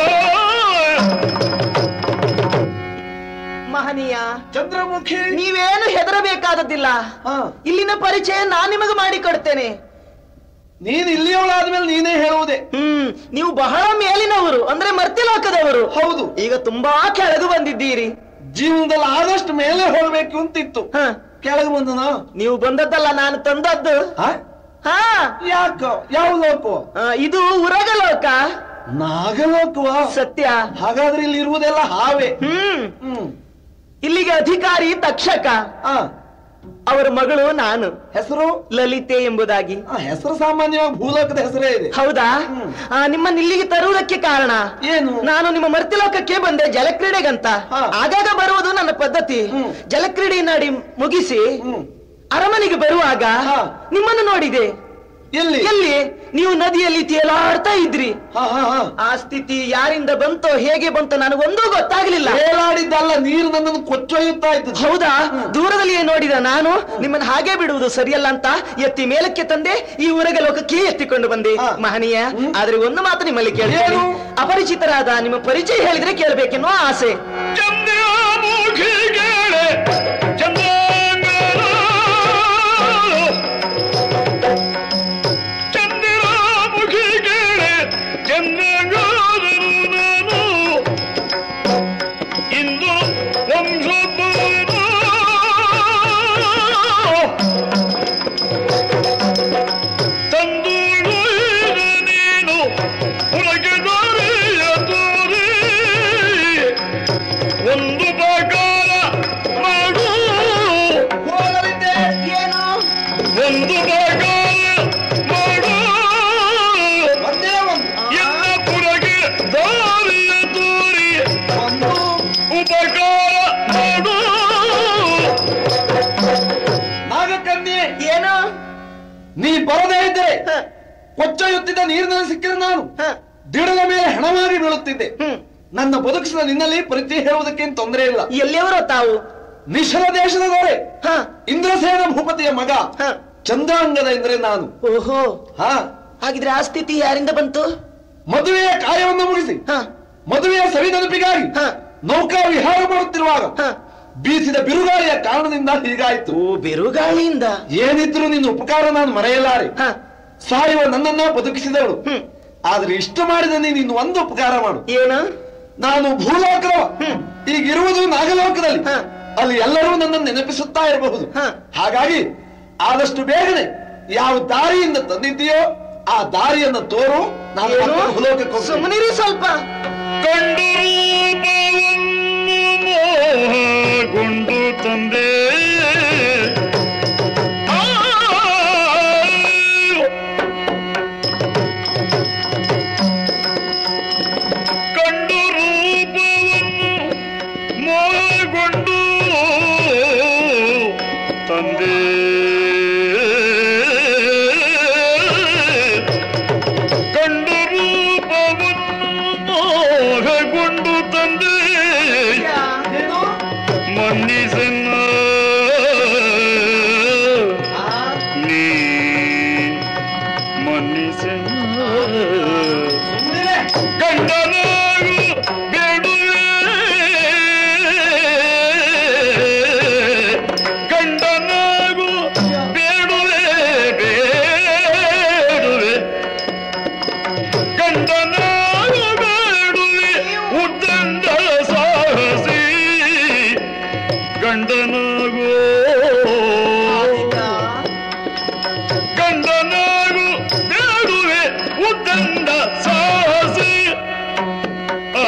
D: ಮಹನೀಯ
B: ಚಂದ್ರಮುಖಿ
D: ನೀವೇನು ಹೆದರಬೇಕಾದದ್ದಿಲ್ಲ
B: ಹಾ
D: ಇಲ್ಲಿನ ಪರಿಚಯ ನಾನ್ ನಿಮಗೆ ಮಾಡಿಕೊಡ್ತೇನೆ
B: ನೀನ್ ಇಲ್ಲಿಯವಳಾದ್ಮೇಲೆ ನೀನೇ ಹೇಳುವುದೇ
D: ಹ್ಮ್ ನೀವು ಬಹಳ ಮೇಲಿನವರು ಅಂದ್ರೆ ಮರ್ತ್ಯಲೋಕದವರು
B: ಹೌದು
D: ಈಗ ತುಂಬಾ ಕೆಳಗು ಬಂದಿದ್ದೀರಿ
B: ಜೀವನದಲ್ಲಿ ಆದಷ್ಟು ಮೇಲೆ ಹೋಗ್ಬೇಕು ಅಂತಿತ್ತು
D: ಹ
B: ಕೆಳಗೆ ಬಂದನ
D: ನೀವು ಬಂದದ್ದಲ್ಲ ನಾನು ತಂದದ್ದು ಹಾ
B: ಯಾಕ ಯಾವ ಲೋಕ
D: ಆ, ಇದು ಉರಗಲೋಕ
B: ನಾಗಲೋಕವ
D: ಸತ್ಯ
B: ಹಾಗಾದ್ರೆ ಇಲ್ಲಿ ಇರುವುದೆಲ್ಲ ಹಾವೆ
D: ಹ್ಮ್
B: ಹ್ಮ್
D: ಇಲ್ಲಿಗೆ ಅಧಿಕಾರಿ ತಕ್ಷಕ
B: ಆ
D: ಅವರ ಮಗಳು ನಾನು
B: ಹೆಸರು
D: ಲಲಿತೆ ಎಂಬುದಾಗಿ
B: ಆ ಹೆಸರು ಸಾಮಾನ್ಯವಾಗಿ ಭೂಲೋಕದ ಹೆಸರೇ ಇದೆ
D: ಹೌದಾ
B: ಹ್ಮ್.
D: ಆ, ನಿಮ್ಮನ್ನ ಇಲ್ಲಿಗೆ ತರುವುದಕ್ಕೆ ಕಾರಣ
B: ಏನು
D: ನಾನು ನಿಮ್ಮ ಮರ್ತಿಲೋಕಕ್ಕೆ ಬಂದೆ ಜಲಕ್ರೀಡೆಗಂತ
B: ಹಾ.
D: ಆಗಾಗ ಬರುವುದು ನನ್ನ ಪದ್ಧತಿ
B: ಹ್ಮ್.
D: ಜಲಕ್ರೀಡೆ ನಾಡಿ ಮುಗಿಸಿ
B: ಹ್ಮ್
D: ಅರಮನೆಗೆ ಬರುವಾಗ
B: ಹಾ.
D: ನಿಮ್ಮನ್ನು ನೋಡಿದೆ
B: ಎಲ್ಲಿ
D: ಎಲ್ಲಿ ನೀವು ನದಿಯಲ್ಲಿ ತೇಲಾಡ್ತಾ ಇದ್ರಿ
B: ಹಾ ಹಾ ಹಾ
D: ಆ ಸ್ಥಿತಿ ಯಾರಿಂದ ಬಂತೋ ಹೇಗೆ ಬಂತೋ ನನಗೊಂದೂ ಗೊತ್ತಾಗ್ಲಿಲ್ಲ
B: ಹೇಳಾಡಿದ್ದಲ್ಲ ನೀರು ನನ್ನನ್ನು ಕೊಚ್ಚೊಯ್ಯುತ್ತಾ ಇದ್ದದ್ದು
D: ಹೌದಾ ದೂರದಲ್ಲಿಯೇ ನೋಡಿದ ನಾನು ನಿಮ್ಮನ್ನ ಹಾಗೆ ಬಿಡುವುದು ಸರಿಯಲ್ಲ ಅಂತ ಎತ್ತಿ ಮೇಲಕ್ಕೆ ತಂದೆ ಈ ಊರಗ ಲೋಕಕ್ಕೆ ಎತ್ತಿಕೊಂಡು ಬಂದೆ
B: ಹಾ.
D: ಮಹನೀಯ
B: ಹ್ಮ್.
D: ಆದ್ರೆ ಒಂದು ಮಾತು ನಿಮ್ಮಲ್ಲಿ ಕೇಳ್ತೇನೆ
B: ಏನು?
D: ಅಪರಿಚಿತರಾದ ನಿಮ್ಮ ಪರಿಚಯ ಹೇಳಿದ್ರೆ ಕೇಳಬೇಕೆನ್ನುವ ಆಸೆ
A: ಚಂದ್ರಮುಖಿಗಳೇ ಚಂದ್ರಾಂಗನ ಚಂದ್ರಮುಖಿಗಳೇ ಚಂದ್ರಾಂಗನನು ನಾನು ಇಂದು ವಂಶೋದ್ಭವನು ತಂದೂಳು ನೀನು ಹೊರಗೆ ದಾರಿಯ ತೋರಿ ಒಂದು ಪ್ರಕಾರ ಮಾಡು
D: ಏನು
A: ಒಂದು ಪ್ರಕಾರ ಮಾಡು
B: ಒಂದೇ ಒಂದು
A: ಎಲ್ಲ ಪುರಗೆ ದಾರಿಯ ತೋರಿ
B: ಒಂದು
A: ಉಪಕಾರ ಮಾಡು
B: ನಾಗಕನ್ಯೆ
D: ಏನು
B: ನೀ ಬರದೇ ಇದ್ದರೆ
D: ಹ,
B: ಕೊಚ್ಚೊಯ್ಯುತ್ತಿದ್ದ ನೀರಿನಲ್ಲಿ ಸಿಕ್ಕಿದ ನಾನು
D: ಹ,
B: ದಿಡದ ಮೇಲೆ ಹೆಣವಾಗಿ ಬೀಳುತ್ತಿದ್ದೆ
D: ಹ್ಮ್.
B: ನನ್ನ ಬದುಕಿಸಿದ ನಿನ್ನಲ್ಲಿ ಪರಿಚಯ ಹೇಳುವುದಕ್ಕೇನು ತೊಂದರೆ ಇಲ್ಲ
D: ಎಲ್ಲಿಯವರೋ ತಾವು
B: ನಿಶಲ ದೇಶದ ದೊರೆ
D: ಹ,
B: ಇಂದ್ರಸೇನ ಭೂಪತಿಯ ಮಗ
D: ಹ.
B: ಚಂದ್ರಾಂಗದ ಎಂದ್ರೆ ನಾನು
D: ಓಹೋ
B: ಹಾ
D: ಹಾಗಿದ್ರೆ ಆ ಸ್ಥಿತಿ ಯಾರಿಂದ ಬಂತು
B: ಮದುವೆಯ ಕಾರ್ಯವನ್ನು ಮುಗಿಸಿ
D: ಹ,
B: ಮದುವೆಯ ಸವಿ ನೆನಪಿಗಾಗಿ
D: ಹ,
B: ನೌಕಾ ವಿಹಾರ ಮಾಡುತ್ತಿರುವಾಗ
D: ಹ.
B: ಬೀಸಿದ ಬಿರುಗಾಳಿಯ ಕಾರಣದಿಂದ ಹೀಗಾಯ್ತು
D: ಓ ಬಿರುಗಾಳಿಯಿಂದ
B: ಏನಿದ್ರು ನಿನ್ನ ಉಪಕಾರ ನಾನು ಮರೆಯಲಾರೆ
D: ಹ,
B: ಸಾಯುವ ನನ್ನನ್ನ ಬದುಕಿಸಿದವಳು
D: ಹ್ಮ್.
B: ಆದ್ರೆ ಇಷ್ಟ ಮಾಡಿದ ನೀನು ಇನ್ನು ಒಂದು ಉಪಕಾರ ಮಾಡು
D: ಏನು
B: ನಾನು ಭೂಲೋಕದವ
D: ಹ್ಮ್.
B: ಈಗ ಇರುವುದು ನಾಗಲೋಕದಲ್ಲಿ
D: ಹ.
B: ಅಲ್ಲಿ ಎಲ್ಲರೂ ನನ್ನನ್ನು ನೆನಪಿಸುತ್ತಾ ಇರಬಹುದು
D: ಹ.
B: ಹಾಗಾಗಿ ಆದಷ್ಟು ಬೇಗನೆ ಯಾವ ದಾರಿಯಿಂದ ತಂದಿದ್ದೀಯೋ ಆ ದಾರಿಯನ್ನು ತೋರು ನಾನು
D: ಏನು?
B: ಮತ್ತೆ ಭೂಲೋಕಕ್ಕೆ ಹೋಗ್ತೇನೆ.
D: ಸುಮ್ಮನಿರಿ ಸ್ವಲ್ಪ
A: ಕಂಡು ರೂಪವನ್ನು ಮೋಹಗೊಂಡು ತಂದೆ ಆ, ಕಂಡು ರೂಪವನ್ನು ಮೋಹಗೊಂಡು ತಂದೆ ಕಂಡು ರೂಪವನ್ನು ಮೋಹಗೊಂಡು ತಂದೆ
B: ಏನು?
A: ಮನ್ನಿಸನ್ನ ನೀ ಮನ್ನಿಸನ್ನ
B: ಸುಮ್ನಿರೆ.
A: ಗಂಡನಾಗು ಬೇಡುವೆ ಗಂಡನಾಗು ಬೇಡುವೆ ಬೇಡುವೆ ಗಂಡನಾಗು ಬೇಡುವೆ ಉದ್ದಂಡ ಸಾಹಸಿ ಗಂಡನಾಗು ಗಂಡನಾಗು ಬೇಡುವೆ ಉದ್ದಂಡ ಸಾಹಸಿ ಆ,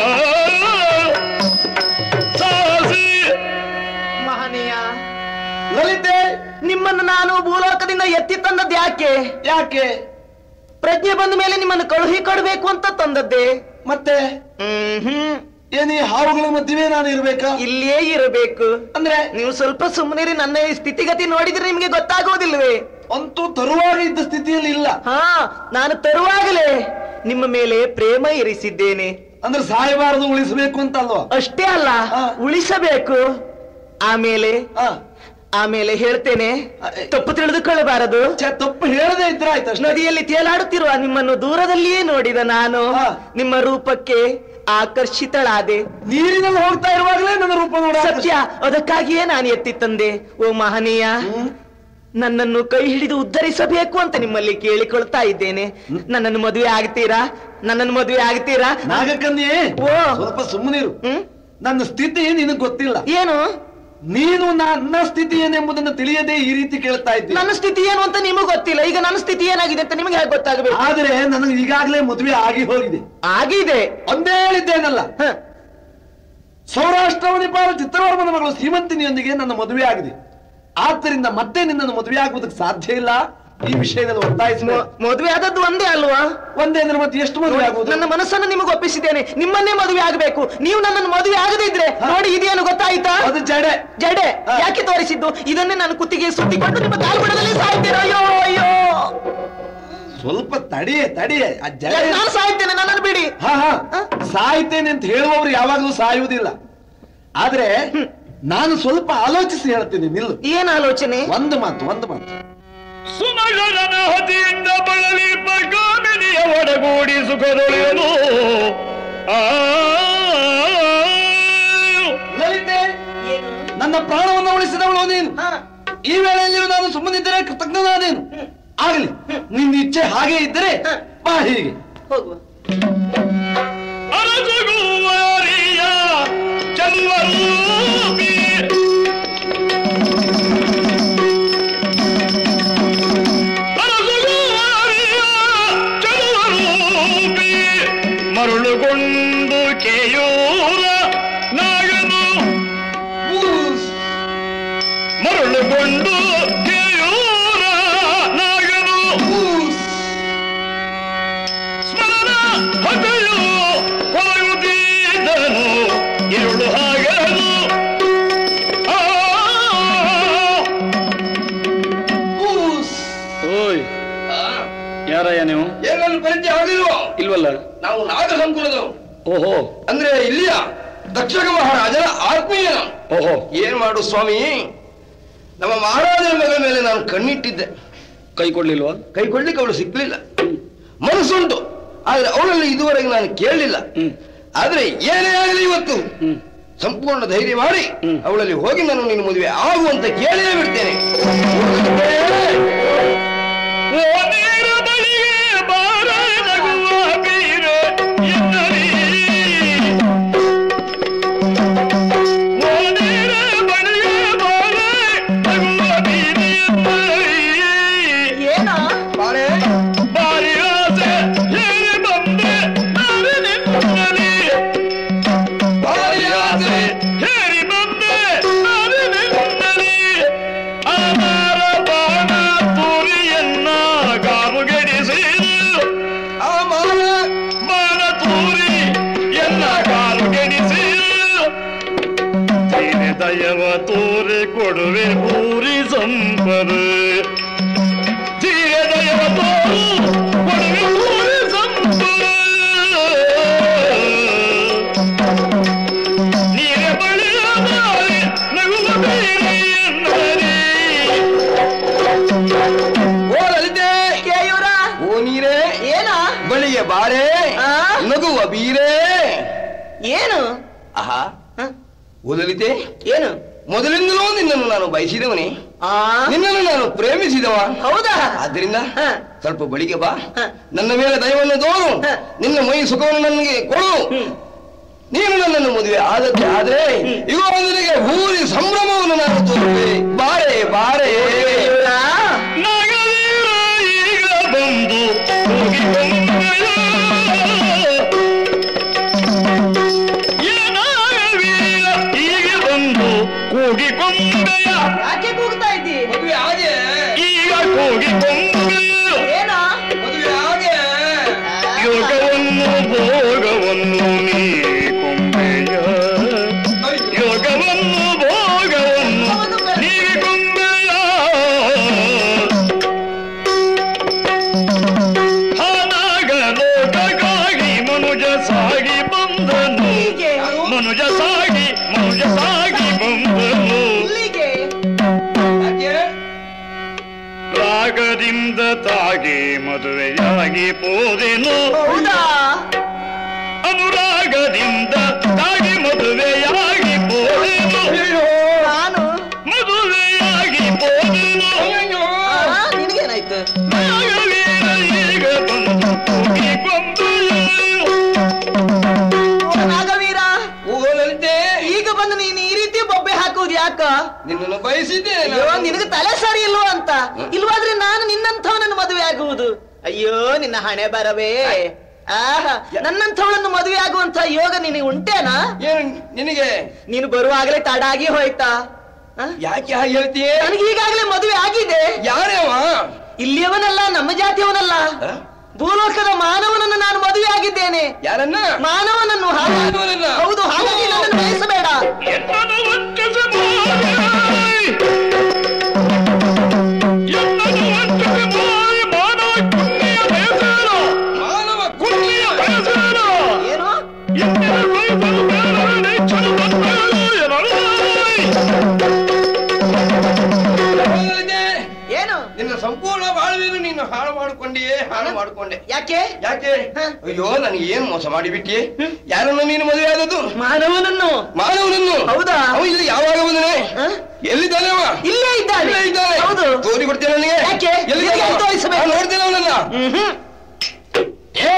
A: ಸಾಹಸಿ
D: ಮಹನೀಯ
B: ಲಲಿತೆ
D: ನಿಮ್ಮನ್ನು ನಾನು ಭೂಲೋಕದಿಂದ ಎತ್ತಿ ತಂದದ್ದು ಯಾಕೆ
B: ಯಾಕೆ
D: ಪ್ರಜ್ಞೆ ಬಂದ ಮೇಲೆ ನಿಮ್ಮನ್ನು ಕಳುಹಿ ಕೊಡಬೇಕು ಅಂತ ತಂದದ್ದೇ
B: ಮತ್ತೆ
D: ಹ್ಮ್
B: ಏನಿ ಹಾವುಗಳ ಮಧ್ಯೆ ನಾನು ಇರ್ಬೇಕಾ
D: ಇಲ್ಲಿಯೇ ಇರಬೇಕು
B: ಅಂದ್ರೆ
D: ನೀವು ಸ್ವಲ್ಪ ಸುಮ್ಮನಿರಿ ನನ್ನ ಈ ಸ್ಥಿತಿಗತಿ ನೋಡಿದ್ರೆ ನಿಮಗೆ ಗೊತ್ತಾಗೋದಿಲ್ವೇ
B: ಅಂತೂ ತರುವಾಗ ಇದ್ದ ಸ್ಥಿತಿಯಲ್ಲಿ ಇಲ್ಲ
D: ಹಾ ನಾನು ತರುವಾಗಲೇ ನಿಮ್ಮ ಮೇಲೆ ಪ್ರೇಮ ಇರಿಸಿದ್ದೇನೆ
B: ಅಂದ್ರೆ ಸಾಯಬಾರದು ಉಳಿಸಬೇಕು ಅಂತ ಅಲ್ವಾ
D: ಅಷ್ಟೇ ಅಲ್ಲ
B: ಹಾ.
D: ಉಳಿಸಬೇಕು ಆಮೇಲೆ
B: ಆ,
D: ಆಮೇಲೆ ಹೇಳ್ತೇನೆ
B: ಆ, ಏ-
D: ತಪ್ಪು ತಿಳಿದುಕೊಳ್ಳಬಾರದು
B: ಛೆ, ತಪ್ಪು ಹೇಳದೆ ಇದ್ರೆ ಆಯ್ತು ಅಷ್ಟೇ
D: ನದಿಯಲ್ಲಿ ತೇಲಾಡುತ್ತಿರುವ ನಿಮ್ಮನ್ನು ದೂರದಲ್ಲಿಯೇ ನೋಡಿದ ನಾನು
B: ಹಾ.
D: ನಿಮ್ಮ ರೂಪಕ್ಕೆ ಆಕರ್ಷಿತಳಾದೆ
B: ನೀರಿನಲ್ಲಿ ಹೋಗ್ತಾ ಇರುವಾಗಲೇ ನನ್ನ ರೂಪ ನೋಡ
D: ಸತ್ಯ ಅದಕ್ಕಾಗಿಯೇ ನಾನು ಎತ್ತಿ ತಂದೆ ಓ ಮಹನೀಯ ನನ್ನನ್ನು ಕೈ ಹಿಡಿದು ಉದ್ಧರಿಸಬೇಕು ಅಂತ ನಿಮ್ಮಲ್ಲಿ ಕೇಳಿಕೊಳ್ತಾ ಇದ್ದೇನೆ ನನ್ನನ್ನು ಮದುವೆ ಆಗ್ತೀರಾ ನನ್ನನ್ನು ಮದುವೆ ಆಗ್ತೀರಾ
B: ನಾಗಕನ್ಯೆ
D: ಓ.
B: ಸ್ವಲ್ಪ ಸುಮ್ಮನಿರು
D: ಹ್ಮ್
B: ನನ್ನ ಸ್ಥಿತಿ ನಿನಗೆ ಗೊತ್ತಿಲ್ಲ
D: ಏನು
B: ನೀನು ನನ್ನ ಸ್ಥಿತಿ ಏನೆಂಬುದನ್ನು ತಿಳಿಯದೆ ಈ ರೀತಿ ಕೇಳ್ತಾ ಇದ್ದೀನಿ
D: ನನ್ನ ಸ್ಥಿತಿ ಏನು ಅಂತ ನಿಮಗೆ ಗೊತ್ತಿಲ್ಲ ಈಗ ನನ್ನ ಸ್ಥಿತಿ ಏನಾಗಿದೆ ಅಂತ ನಿಮಗೆ ಹೇಗೆ ಗೊತ್ತಾಗಬೇಕು
B: ಆದ್ರೆ ನನಗೆ ಈಗಾಗಲೇ ಮದುವೆ ಆಗಿ ಹೋಗಿದೆ
D: ಆಗಿದೆ
B: ಒಂದೇ ಹೇಳಿದ್ದೇನಲ್ಲ
D: ಹ.
B: ಸೌರಾಷ್ಟ್ರವನಿಪಾಲ ಚಿತ್ರವರ್ಮನ ಮಗಳು ಶ್ರೀಮಂತಿನಿಯೊಂದಿಗೆ ನನ್ನ ಮದುವೆ ಆಗಿದೆ ಆದ್ದರಿಂದ ಮತ್ತೆ ನಿನ್ನನ್ನು ಮದುವೆ ಆಗುವುದಕ್ಕೆ ಸಾಧ್ಯ ಇಲ್ಲ ಈ ವಿಷಯದಲ್ಲಿ ಒತ್ತಾಯಿಸಬೇಕು
D: ಮ- ಮದುವೆ ಆದದ್ದು ಒಂದೇ ಅಲ್ವಾ
B: ಒಂದೇ ಅಂದ್ರೆ ಮತ್ತೆ ಎಷ್ಟು ಮದುವೆ ಆಗುವುದು
D: ನನ್ನ ಮನಸ್ಸನ್ನು ನಿಮಗೆ ಒಪ್ಪಿಸಿದ್ದೇನೆ ನಿಮ್ಮನ್ನೇ ಮದುವೆ ಆಗಬೇಕು ನೀವು ನನ್ನನ್ನು ಮದುವೆ ಆಗದೇ ಇದ್ರೆ ನೋಡಿ ಇದೇನು ಗೊತ್ತಾಯ್ತಾ
B: ಅದು ಜಡೆ
D: ಜಡೆ
B: ಹಾ.
D: ಯಾಕೆ ತೋರಿಸಿದ್ದು ಇದನ್ನೇ ನಾನು ಕುತ್ತಿಗೆ ಸುತ್ತಿಕೊಂಡು ನಿಮ್ಮ ಕಾಲ್ಬುಡದಲ್ಲಿ ಸಾಯ್ತೇನೆ ಅಯ್ಯೋ ಅಯ್ಯೋ
B: ಸ್ವಲ್ಪ ತಡಿಯೆ ತಡಿಯೆ ಆ ಜಡೆ
D: ಯಾಕೆ ನಾನು ಸಾಯ್ತೇನೆ ನನ್ನನ್ನು ಬಿಡಿ
B: ಹಾ ಹಾ
D: ಹ?
B: ಸಾಯ್ತೇನೆ ಅಂತ ಹೇಳುವವರು ಯಾವಾಗಲೂ ಸಾಯುವುದಿಲ್ಲ ಆದ್ರೆ ನಾನು ಸ್ವಲ್ಪ ಆಲೋಚಿಸಿ ಹೇಳ್ತೀನಿ ನಿಲ್ಲು
D: ಏನ್ ಆಲೋಚನೆ
B: ಒಂದು ಮಾತು ಒಂದು ಮಾತು
A: ಸುಮಗನ ಹತಿಯಿಂದ ಬಳಲಿ ಕಾಮಿನಿಯ ಒಡಗೂಡಿ ಸುಖದೊಳೆಯಲು ಆ
B: ಲಲಿತೆ ನನ್ನ ಪ್ರಾಣವನ್ನು ಉಳಿಸಿದವಳು ನೀನು
D: ಹಾ.
B: ಈ ವೇಳೆಯಲ್ಲಿ ನಾನು ಸುಮ್ಮನಿದ್ದರೆ ಕೃತಜ್ಞನಾದೇನು ಆಗಲಿ ನಿನ್ನ ಇಚ್ಛೆ ಹಾಗೆ ಇದ್ದರೆ ಬಾ ಹೀಗೆ
D: ಹೋಗುವ
A: ಅರಸುಗುವರಿಯ ಚಲ್ವರೂಪಿ ಅರಸುಗುವರಿಯ ಚಲ್ವರೂಪಿ ಮರುಳುಗೊಂಡು ಕೇಯೂರ ನಾಗನು ಮರುಳುಗೊಂಡು ಕೇಯೂರ ನಾಗನು ಸ್ಮರಣ ಹಗೆಯು ಕೊಳೆಯುತ್ತಿದ್ದನು ഇരുಳು ಹಾಗನು ಆ
B: ಕೂಸ್.
A: ಓಯ್
C: ನಾವಲ್ಲ
F: ನಾವು ನಾಗ ಸಂಕುಲದವರು
C: ಓಹೋ
F: ಅಂದ್ರೆ ಇಲ್ಲಿಯ ದಕ್ಷಕ ಮಹಾರಾಜನ ಆತ್ಮೀಯ ನಾನು.
C: ಓಹೋ
F: ಏನ್ ಮಾಡು ಸ್ವಾಮಿ ನಮ್ಮ ಮಹಾರಾಜನ ಮಗಳ ಮೇಲೆ ನಾನು ಕಣ್ಣಿಟ್ಟಿದ್ದೆ
C: ಕೈ ಕೊಡ್ಲಿಲ್ವಾ
F: ಕೈ ಕೊಡ್ಲಿಕ್ಕೆ ಅವಳು ಸಿಕ್ಲಿಲ್ಲ ಮನಸ್ಸುಂಟು ಆದ್ರೆ ಅವಳಲ್ಲಿ ಇದುವರೆಗೆ ನಾನು ಕೇಳಲಿಲ್ಲ
C: ಹ್ಮ್.
F: ಆದ್ರೆ ಏನೇ ಆಗಲಿ ಇವತ್ತು
C: ಹ್ಮ್
F: ಸಂಪೂರ್ಣ ಧೈರ್ಯ ಮಾಡಿ
C: ಹ್ಮ್.
F: ಅವಳಲ್ಲಿ ಹೋಗಿ ನಾನು ನಿನ್ನ ಮದುವೆ ಆಗುವಂತ ಕೇಳೇ ಬಿಡ್ತೇನೆ
A: ಓ ನೀರ ಬಳಿಗೆ ಬಾರ ನಗುವ ಬೀರ ಎನ್ನಲಿ ಓ ನೀರ ಬಳಿಗೆ ಬಾರ ನಗುವ ಬೀರ ಎನ್ನಲಿ
D: ಏನ
F: ಬಾರೆ
A: ಬಾರಿ ಆಸೆ ಹೇಳಿ ಬಂದೆ ನಾನು ನಿನ್ನಲಿ ಬಾರಿ ಆಸೆ ಹೇಳಿ ಬಂದೆ ನಾನು ನಿನ್ನಲಿ ಅಮರ ಬಾಣ ತೂರಿಯನ್ನ ಕಾರುಗೆಡಿಸಿ
F: ಆ ಮಾನ
A: ಬಾಣ ತೂರಿ ಎನ್ನ ಕಾರುಗೆಡಿಸಿ ತೀರೆ ದಯವ ತೋರಿ ಕೊಡುವೆ ಊರಿ ಸಂಪರು ತೀರೆ ದಯವ ತೋರು ಕೊಡುವೆ ಊರಿ ಸಂಪರು ನೀರೆ ಬಳಿಯ ಮಾರಿ ನಗುವ ಬೇರೆ ಎನ್ನರಿ
F: ಓ ಲಲಿತೆ
D: ಕೇಯೂರ
F: ಓ ನೀರೇ
D: ಏನ
F: ಬಳಿಗೆ ಬಾರೆ
D: ಆ?
F: ನಗುವ ಬೀರೇ
D: ಏನು
F: ಆಹಾ
D: ಹ?
F: ಓ ಲಲಿತೆ
D: ಏನು
F: ಮೊದಲಿಂದಲೂ ನಿನ್ನನ್ನು ನಾನು ಬಯಸಿದವನೇ
D: ಆ
F: ನಿನ್ನನ್ನು ನಾನು ಪ್ರೇಮಿಸಿದವ
D: ಹೌದಾ
F: ಆದ್ದರಿಂದ
D: ಹ.
F: ಸ್ವಲ್ಪ ಬಳಿಗೆ ಬಾ
D: ಹ.
F: ನನ್ನ ಮೇಲೆ ದಯವನ್ನು ತೋರು
D: ಹ.
F: ನಿನ್ನ ಮೈ ಸುಖವನ್ನು ನನಗೆ ಕೊಡು
D: ಹ್ಮ್.
F: ನೀನು ನನ್ನನ್ನು ಮದುವೆ ಆದದ್ದೇ ಆದ್ರೆ ಈಗ ನಿನಗೆ ಭೂರಿ ಸಂಭ್ರಮವನ್ನು ನಾನು ತೋರುವೆ ಬಾರೆ ಬಾರೆ
D: ಕೇಯೂರ
A: ನಾಗವೀರ ಈಗ ಬಂದು ಹೋಗಿಕೊಂಡೆಯ. ಏ ನಾಗವೀರ ಈಗ ಬಂದು ಕೂಗಿಕೊಂಡೆಯ
D: ಯಾಕೆ ಕೂಗ್ತಾ ಇದ್ದಿ
F: ಮದುವೆ ಹಾಗೆ
A: ಈಗ ಕೂಗಿಕೊಂಡೆಯ
D: ಏನ
F: ಮದುವೆ ಹಾಗೆ
A: ಯೋಗವನ್ನು ಭೋಗವನ್ನು ನೀ ಕೊಂಬೆಯ ಯೋಗವನ್ನು ಭೋಗವನ್ನು ನೀ ಕೊಂಬೆಯ ಹಾನಾಗ ಲೋಕಕ್ಕಾಗಿ ಮನುಜ ಸಾಗಿ ಬಂದನು
D: ಹೀಗೆ
A: ಮನುಜ ಸಾಗಿ ಮನುಜ ಸಾಗಿ ಬಂದನು
D: ಇಲ್ಲಿಗೆ
F: ಯಾಕೆ
A: ರಾಗದಿಂದ ತಾಗಿ ಮದುವೆಯಾಗಿ ಪೋದೆನು
D: ಹೌದಾ
A: ಅನುರಾಗದಿಂದ ತಾಗಿ ಮದುವೆಯಾಗಿ ಪೋದೆನು
D: ನಾನು
A: ಮದುವೆಯಾಗಿ ಪೋದೆನು
D: ಆ, ನಿನಗೇನಾಯ್ತು
A: ನಾಗವೀರ ಈಗ ಬಂದು ಕೂಗಿಕೊಂಡೆಯ.
D: ಓ ನಾಗವೀರ
F: ಓ ಲಲಿತೆ
D: ಈಗ ಬಂದು ನೀನು ಈ ರೀತಿ ಬೊಬ್ಬೆ ಹಾಕುವುದು ಯಾಕ
F: ನಿನ್ನನ್ನು ಬಯಸಿದ್ದೇನೆ
D: ಅಯ್ಯೋ
F: ನಾನು.
D: ನಿನಗೆ ತಲೆ ಸರಿ ಇಲ್ವೋ ಅಂತ ಇಲ್ವಾದ್ರೆ ನಾನು ನಿನ್ನಂಥವನನ್ನು ಮದುವೆ ಆಗುವುದು ಅಯ್ಯೋ ನಿನ್ನ ಹಣೆ ಬರವೇ ಆಹಾ ನನ್ನಂಥವಳನ್ನು ಮದುವೆ ಆಗುವಂತ ಯೋಗ ನಿನಗೆ ಉಂಟೇನಾ
F: ಏನು ನಿನಗೆ
D: ನೀನು ಬರುವಾಗಲೇ ತಡ ಆಗಿ ಹೋಯ್ತಾ ಆ?
F: ಯಾಕೆ ಹಾಗೆ ಹೇಳ್ತೀಯೇ
D: ನನಗೆ ಈಗಾಗಲೇ ಮದುವೆ ಆಗಿದೆ
F: ಯಾರೇವ
D: ಇಲ್ಲಿಯವನಲ್ಲ ನಮ್ಮ ಜಾತಿಯವನಲ್ಲ
F: ಹ?
D: ಭೂಲೋಕದ ಮಾನವನನ್ನು ನಾನು ಮದುವೆ ಆಗಿದ್ದೇನೆ
F: ಯಾರನ್ನ
D: ಮಾನವನನ್ನು ಹಾಗಾಗಿ-
F: ಮಾನವನನ್ನ?
D: ಹೌದು ಹಾಗಾಗಿ ನನ್ನನ್ನು ಬಯಸಬೇಡ
A: ಎನ್ನನು ವಂಚಿಸಿ ಮಾರಿ. ಎನ್ನನು ವಂಚಿಸಿ ಮಾರಿ ಮಾನವ ಕುನ್ನಿಯ ಬೇಸರ.
F: ಮಾನವ
A: ಕುನ್ನಿಯ ಬೇಸರ.
D: ಏನು
A: ಎನ್ನಿನ ವಯಸ್ಸು ಬೇರೆ ನೆಚ್ಚಲು ಬಂದೇಳು ಎನ್ನಲು.
F: ಲಲಿತೆ,
D: ಏನು
F: ನಿನ್ನ ಸಂಪೂರ್ಣ ಬಾಳ್ವೆಯನ್ನು ನೀನು ಹಾಳು ಮಾಡಿಕೊಂಡಿಯೇ ಹಾಳು ಮಾಡಿಕೊಂಡೆ
D: ಯಾಕೆ
F: ಯಾಕೆ
D: ಹ?
F: ಅಯ್ಯೋ ನನಗೆ ಏನು ಮೋಸ ಮಾಡಿಬಿಟ್ಟಿಯೇ ಯಾರನ್ನು ನೀನು ಮದುವೆ ಆದದ್ದು
D: ಮಾನವನನ್ನು
F: ಮಾನವನನ್ನು
D: ಹೌದಾ?
F: ಅವ ಇಲ್ಲಿ ಯಾವಾಗ ಬಂದನೆ
D: ಹ?
F: ಎಲ್ಲಿದ್ದಾನೆ ಅವ
D: ಇಲ್ಲೇ ಇದ್ದಾನೆ
F: ಇಲ್ಲೇ ಇದ್ದಾನೆ
D: ಹೌದು
F: ತೋರಿ ಕೊಡ್ತೇನೆ ನನಗೆ
D: ಯಾಕೆ?
F: ಎಲ್ಲಿದ್ದಾನೆ
D: ನಿನಗೆ
F: ಅವ?
D: ತೋರಿಸಬೇಕು.
F: ನಾನು ನೋಡ್ತೇನೆ ಅವನನ್ನ
D: ಮ್ಹ್ಮ್.
F: ಏ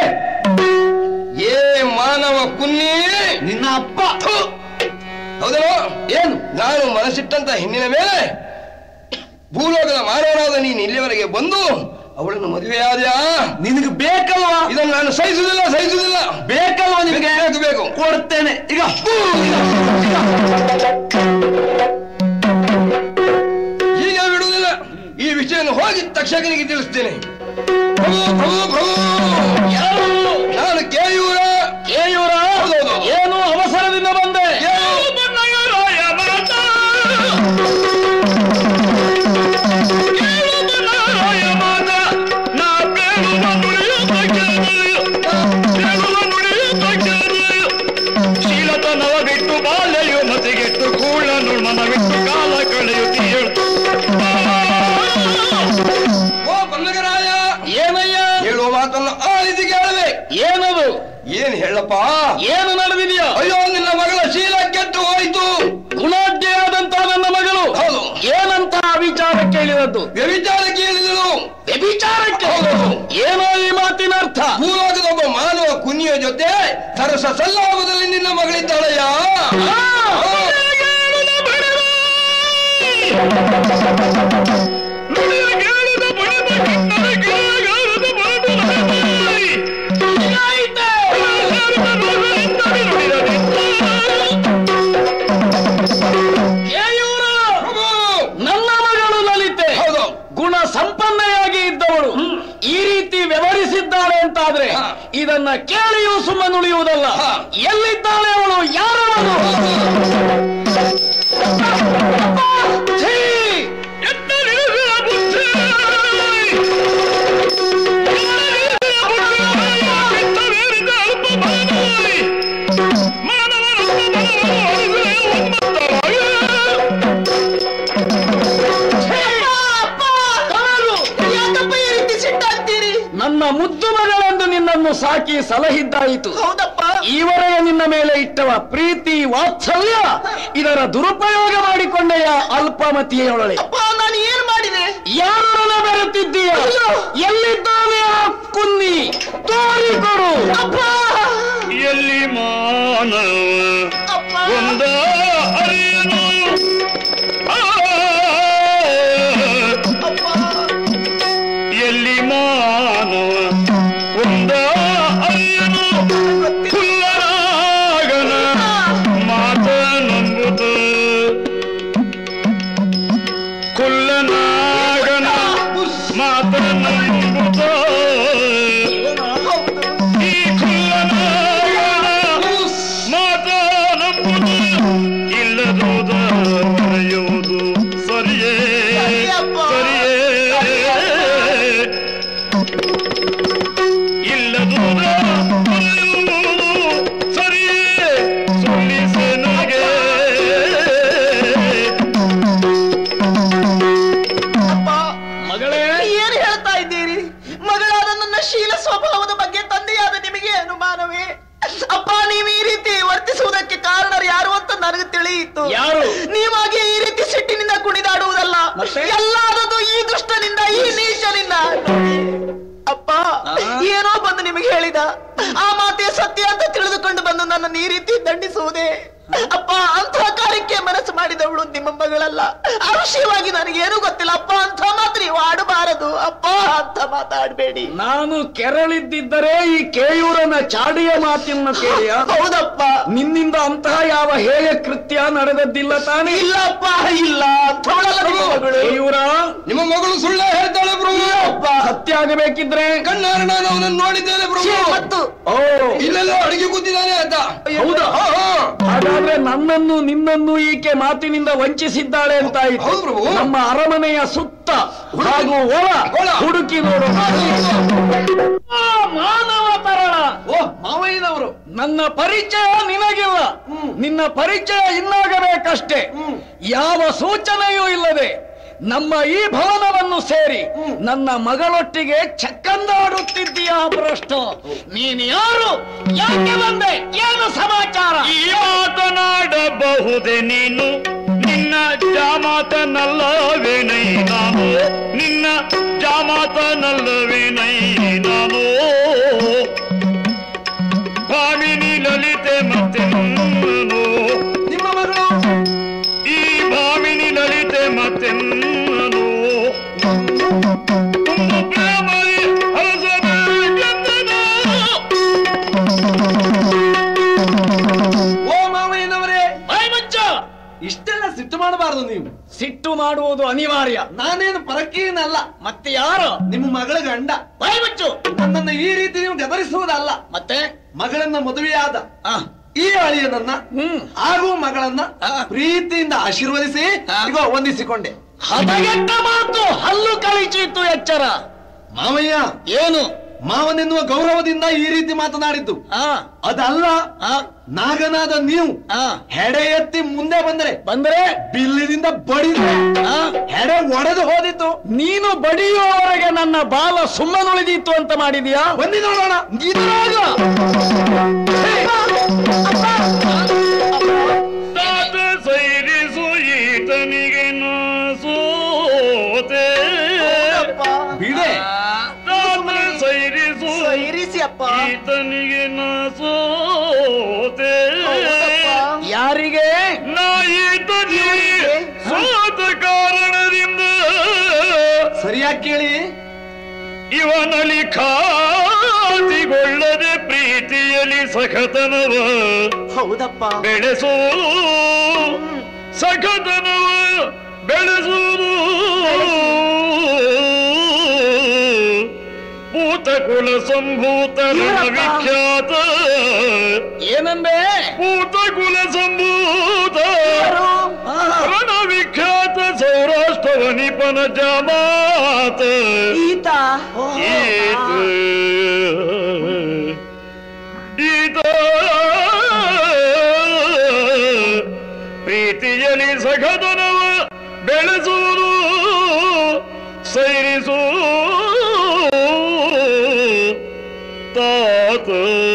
F: ಏ ಮಾನವ ಕುನ್ನಿ
B: ನಿನ್ನ ಅಪ್ಪ
F: ಥು! ಹೌದೋ ಏನು ನಾನು ಮನಸ್ಸಿಟ್ಟಂತ ಹೆಣ್ಣಿನ ಮೇಲೆ ಭೂಲೋಕದ ಮಾನವನಾದ ನೀನು ಇಲ್ಲಿವರೆಗೆ ಬಂದು ಅವಳನ್ನು ಮದುವೆಯಾದ್ಯಾ
B: ನಿನಗೆ ಬೇಕಲ್ವಾ
F: ಇದನ್ನು ನಾನು ಸಹಿಸುವುದಿಲ್ಲ ಸಹಿಸುವುದಿಲ್ಲ
B: ಬೇಕಲ್ವಾ ನಿನಗೆ
F: ಬೇಕು ಬೇಕು
B: ಕೊಡ್ತೇನೆ ಈಗ
F: ಈಗ ಬಿಡುವುದಿಲ್ಲ ಈ ವಿಷಯವನ್ನು ಹೋಗಿ ತಕ್ಷಕನಿಗೆ ತಿಳಿಸ್ತೇನೆ ಪ್ರಭು ಪ್ರಭು ಪ್ರಭು ಯಾರು ನಾನು ಕೇಯೂರ
B: ಕೇಯೂರ
F: ಹೌದೌದು.
B: ಏನು ಅವಸರದಿಂದ ಬಂದೆ
F: ಏನು?
A: ಬನ್ನಗರಾಯ ಮಾತ. ಕೇಳು ಬನ್ನಗರಾಯ ಮಾತ. ನಾ ಬೇಡುವ ನುಡಿಯ ಬಗ್ಗೆ ಮನವಿಟ್ಟು ಕಾಲ ಕಳೆಯುತ್ತಿ ಹೇಳ್ತು
F: ಓ ಬಲ್ಲಗರಾಯ
C: ಏನಯ್ಯ
F: ಹೇಳುವ ಮಾತನ್ನು ಆಲಿಸಿ ಕೇಳವೆ
C: ಏನದು
F: ಏನ್ ಹೇಳಪ್ಪ
C: ಏನು ನಡೆದಿದೆಯೋ
F: ಅಯ್ಯೋ ನಿನ್ನ ಮಗಳ ಶೀಲ ಕೆಟ್ಟು ಹೋಯ್ತು
C: ಗುಣಾಢ್ಯೆಯಾದಂತ ನನ್ನ ಮಗಳು
F: ಹೌದು.
C: ಏನಂತ ವಿಚಾರ ಕೇಳಿದದ್ದು
F: ವ್ಯಭಿಚಾರ ಕೇಳಿದಳು
C: ವ್ಯಭಿಚಾರಕ್ಕೆ
F: ಹೌದು.
C: ಏನೋ ಈ ಮಾತಿನ ಅರ್ಥ
F: ಭೂಲೋಕದ ಒಬ್ಬ ಮಾನವ ಕುನಿಯ ಜೊತೆ ಸರಸ ಸಲ್ಲಾಪದಲ್ಲಿ ನಿನ್ನ ಮಗಳಿದ್ದಾಳಯ್ಯ
A: ನುಡಿಯ ಕೇಳಿದ ಬಡದ ಕಿನ್ನರ ಗಿಳಗಾರದ ಬರಡು ನರನಾಯಿ. ನುಡಿಯಾರಿದ ರೋಗದಿಂದಲೇ ನುಡಿದರಿದ್ದ.
C: ಕೇಯೂರ
F: ಪ್ರಭು!
C: ನನ್ನ ಮಗಳು ಲಲಿತೆ
F: ಹೌದು
C: ಗುಣ ಸಂಪನ್ನೆಯಾಗಿ ಇದ್ದವಳು ಈ ರೀತಿ ವ್ಯವಹರಿಸಿದ್ದಾಳೆ ಅಂತಾದ್ರೆ
F: ಹಾ.
C: ಇದನ್ನ ಕೇಳಿಯೂ ಸುಮ್ಮನುಳಿಯುವುದಲ್ಲ
F: ಹಾ.
C: ಎಲ್ಲಿದ್ದಾಳೆ ಅವಳು ಯಾರವಳು ಛೀ!
A: ಎತ್ತ ನಿಲ್ಲಿಸಿದ ಬುದ್ಧಿ. ನಿಲ್ಲಿಸಿದ ಬುದ್ಧಿ. ಬಿತ್ತವೇರಿದ ಅಲ್ಪ ಮಾನವಾಯಿ. ಮಾನವನೊಬ್ಬ ಮನವನ್ನು ಅರಿಸೆ ಉನ್ಮತ್ತವಾಗಿ.
D: ಯಾಕಪ್ಪ ಈ ರೀತಿ ಸಿಟ್ಟಾಗ್ತೀರಿ
C: ನನ್ನ ಮುದ್ದು ಮಗಳೆಂದು ನಿನ್ನನ್ನು ಸಾಕಿ ಸಲಹಿದ್ದಾಯಿತು
D: ಹೌದಪ್ಪ
C: ಈವರೆಗೆ ನಿನ್ನ ಮೇಲೆ ಇಟ್ಟವ ಪ್ರೀತಿ ವಾತ್ಸಲ್ಯ ಇದರ ದುರುಪಯೋಗ ಮಾಡಿಕೊಂಡೆಯ ಅಲ್ಪಮತಿಯೊಳಳೆ
D: ಅಪ್ಪ ನಾನು ಏನ್ ಮಾಡಿದೆ
C: ಯಾರನ್ನ ಬೆರೆತಿದ್ದೀಯ ಎಲ್ಲಿದ್ದಾನೆ ಆ ಕುನ್ನಿ ತೋರಿಕೊಡು
D: ಅಪ್ಪ
A: ಎಲ್ಲಿ ಮಾನವ
D: ಅಪ್ಪ
A: ಒಂದ ಅರಿಯನು ಆ,
D: ಅಪ್ಪ
A: ಎಲ್ಲಿ ಮಾನವ ಒಂದ ಅರಿಯನು ಕುಲ್ಲರಾಗನ ಮಾತ ನಂಬುದು ಕುಲ್ಲನಾಗನ ಮಾತ ನಂಬುದು ಈ ಕುಲ್ಲನಾಗನ ಮಾತ ನಂಬುದು ಇಲ್ಲದೋದ ಮರೆಯುವುದು ಸರಿಯೇ
D: ಸರಿಯಪ್ಪ.
A: ಸರಿಯೇ ಇಲ್ಲದೋದ ಮರೆಯುವುದು ಸರಿಯೇ ಸೊಲ್ಲಿಸೆನಗೆ
D: ಅಪ್ಪ
C: ಮಗಳೇ
D: ಏನ್ ಹೇಳ್ತಾ ಇದ್ದೀರಿ ಮಗಳಾದ ನನ್ನ ಶೀಲ ಸ್ವಭಾವದ ಬಗ್ಗೆ ತಂದೆಯಾದ ನಿಮಗೆ ಅನುಮಾನವೇ ಅಪ್ಪ ನೀವು ಈ ರೀತಿ ವರ್ತಿಸುವುದಕ್ಕೆ ಕಾರಣರು ಯಾರು ಅಂತ ನನಗೆ ತಿಳಿಯಿತು
C: ಯಾರು?
D: ನೀವಾಗಿ ಈ ರೀತಿ ಸಿಟ್ಟಿನಿಂದ ಕುಣಿದಾಡುವುದಲ್ಲ
C: ಮತ್ತೆ?
D: ಎಲ್ಲಾದದು ಈ ದುಷ್ಟನಿಂದ ಈ ನೀಚನಿಂದ ಅಪ್ಪ ಏನೋ ಬಂದು ನಿಮಗೆ ಹೇಳಿದ ಆ ಮಾತೆ ಸತ್ಯ ಅಂತ ತಿಳಿದುಕೊಂಡು ಬಂದು ನನ್ನನ್ನು ಈ ರೀತಿ ದಂಡಿಸುವುದೇ ಅಪ್ಪ ಅಂತಹ ಕಾರ್ಯಕ್ಕೆ ಮನಸ್ಸು ಮಾಡಿದವಳು ನಿಮ್ಮ ಮಗಳಲ್ಲ ಆ ವಿಷಯವಾಗಿ ನನಗೇನು ಗೊತ್ತಿಲ್ಲ ಅಪ್ಪ ಅಂತ ಮಾತ್ರ ನೀವು ಆಡಬಾರದು ಅಪ್ಪ ಅಂತ ಮಾತಾಡಬೇಡಿ
C: ನಾನು ಕೆರಳಿದ್ದಿದ್ದರೆ ಈ ಕೇಯೂರನ ಚಾಡಿಯ ಮಾತಿನ ಕೇಳಿಯ
D: ಹೌದಪ್ಪ
C: ನಿನ್ನಿಂದ ಅಂತಹ ಯಾವ ಹೇಯ ಕೃತ್ಯ ನಡೆದದ್ದಿಲ್ಲ ತಾನೇ
D: ಇಲ್ಲಪ್ಪ ಇಲ್ಲ ಅಂಥವಳಲ್ಲ ನಿಮ್ಮ ಮಗಳು
C: ಕೇಯೂರ
F: ನಿಮ್ಮ ಮಗಳು ಸುಳ್ಳ ಹೇಳ್ತಾಳೆ ಪ್ರಭು
D: ಅಪ್ಪ
C: ಸತ್ಯ ಆಗಬೇಕಿದ್ರೆ
F: ಕಣ್ಣಾರೆ ನಾನು ಅವನನ್ನು ನೋಡಿದ್ದೇನೆ ಪ್ರಭು
D: ಛೇ, ಮತ್ತು
C: ಓ
F: ಇಲ್ಲೆಲ್ಲೋ ಅಡಿಗೆ ಕೂತಿದ್ದಾನೆ ಅಂತ
C: ಹೌದಾ
F: ಹಾ, ಹಾ.
C: ಹಾಗಾದ್ರೆ ನನ್ನನ್ನು ನಿನ್ನನ್ನು ಈಕೆ ಮಾತಿನಿಂದ ವಂಚಿಸಿದ್ದಾಳೆ ಅಂತಾಯಿತು
F: ಹೌದು ಪ್ರಭು.
C: ನಮ್ಮ ಅರಮನೆಯ ಸುತ್ತ ಹಾಗೂ ಒಳ
F: ಒಳ.
C: ಹುಡುಕಿ ನೋಡು ಆ ಮಾನವ ತರಣ
B: ಓ ಮಾವಯ್ಯನವರು
C: ನನ್ನ ಪರಿಚಯ ನಿನಗಿಲ್ಲ ನಿನ್ನ ಪರಿಚಯ ಇನ್ನಾಗಬೇಕಷ್ಟೇ ಯಾವ ಸೂಚನೆಯೂ ಇಲ್ಲದೆ ನಮ್ಮ ಈ ಭವನವನ್ನು ಸೇರಿ ನನ್ನ ಮಗಳೊಟ್ಟಿಗೆ ಚಕ್ಕಂದಾಡುತ್ತಿದ್ದೀಯ ಭ್ರಷ್ಟ ನೀನು ಯಾರು ಯಾಕೆ ಬಂದೆ ಏನು ಸಮಾಚಾರ
A: ಈ ಮಾತನಾಡಬಹುದೇ ನೀನು ನಿನ್ನ ಜಾಮಾತನಲ್ಲವೇನೈ ನಾನು ನಿನ್ನ ಜಾಮಾತನಲ್ಲವೇನೈ ನಾನು ಭಾವಿನಿ ಲಲಿತೆ ಮತ್ತೆ ನಾನು
B: ನಿಮ್ಮ ಮಗಳು
A: ಈ ಭಾವಿನಿ ಲಲಿತೆ ಮತ್ತೆ ನಾನು ತುಂಬ ಪ್ರೇಮದಿ ಹರಸಬೇಕೆಂದೆನು.
B: ಓ ಮಾವಯ್ಯನವರೇ
C: ಬಾಯ್ ಮುಚ್ಚ
B: ಇಷ್ಟೆಲ್ಲ ಸಿಟ್ಟು ಮಾಡಬಾರದು ನೀವು
C: ಸಿಟ್ಟು ಮಾಡುವುದು ಅನಿವಾರ್ಯ
B: ನಾನೇನು ಪರಕೀನಲ್ಲ
C: ಮತ್ತೆ ಯಾರು
B: ನಿಮ್ಮ ಮಗಳ ಗಂಡ
C: ಬಾಯ್ ಮುಚ್ಚು
B: ನನ್ನನ್ನು ಈ ರೀತಿ ನೀವು ಗದರಿಸುವುದಲ್ಲ
C: ಮತ್ತೆ
B: ಮಗಳನ್ನ ಮದುವೆಯಾದ
C: ಆ,
B: ಈ ಅಳಿಯನನ್ನ
C: ಹ್ಮ್
B: ಹಾಗೂ ಮಗಳನ್ನ
C: ಆ.
B: ಪ್ರೀತಿಯಿಂದ ಆಶೀರ್ವದಿಸಿ
C: ಆ.
B: ಈಗ ವಂದಿಸಿಕೊಂಡೆ
C: ಹದಗೆಟ್ಟ ಮಾತು ಹಲ್ಲು ಕಳಿಚೀತು ಎಚ್ಚರ
B: ಮಾವಯ್ಯ
C: ಏನು
B: ಮಾವನೆನ್ನುವ ಗೌರವದಿಂದ ಈ ರೀತಿ ಮಾತನಾಡಿದ್ದು
C: ಆ
B: ಅದಲ್ಲ
C: ಆ
B: ನಾಗನಾದ ನೀವು
C: ಆ
B: ಹೆಡೆ ಎತ್ತಿ ಮುಂದೆ ಬಂದರೆ
C: ಬಂದ್ರೆ
B: ಬಿಲ್ಲಿನಿಂದ ಬಡಿದ್ರೆ
C: ಆ
B: ಹೆಡೆ ಒಡೆದು ಹೋದಿತ್ತು
C: ನೀನು ಬಡಿಯುವವರೆಗೆ ನನ್ನ ಬಾಲ ಸುಮ್ಮನುಳಿದಿತ್ತು ಅಂತ ಮಾಡಿದ್ಯಾ
B: ಬನ್ನಿ ನೋಡೋಣ
C: ಇದ್ರಾಗ
A: ತಾತ ಸೈರಿಸು ಈತನಿಗೆ ನಾ ಸೋತೆ
B: ಬಿಡೆ
A: ತಾತ ಸೈರಿಸು
D: ಇರಿಸಿ ಅಪ್ಪ
A: ಈತನಿಗೆ ನಾ ಸೋತೆ
C: ಯಾರಿಗೆ
A: ನಾ ಈತನಿಗೆ ಸೋತ ಕಾರಣದಿಂದ
B: ಸರಿಯಾಗಿ ಕೇಳಿ
A: ಇವನಲ್ಲಿ ಖಾತಿಗೊಳ್ಳದೆ ಪ್ರೀತಿಯಲ್ಲಿ ಸಖತನವ
D: ಹೌದಪ್ಪ
A: ಬೆಳೆಸು ಸಖತನವ ಬೆಳೆಸುವುದು ಭೂತಕುಲ ಸಂಭೂತ ವಿಖ್ಯಾತ
C: ಏನಂದೆ
A: ಭೂತಕುಲ ಸಂಭೂತ
C: ಆ,
A: ರಣವಿಖ್ಯಾತ ಸೌರಾಷ್ಟ್ರವ ನಿಪನ ಜಮಾತ
D: ಈತ
A: ಈತ ಈತ ಪ್ರೀತಿಯಲ್ಲಿ ಸಗದನವ ಬೆಳೆಸುವುದು ಸೈರಿಸು ತಾತ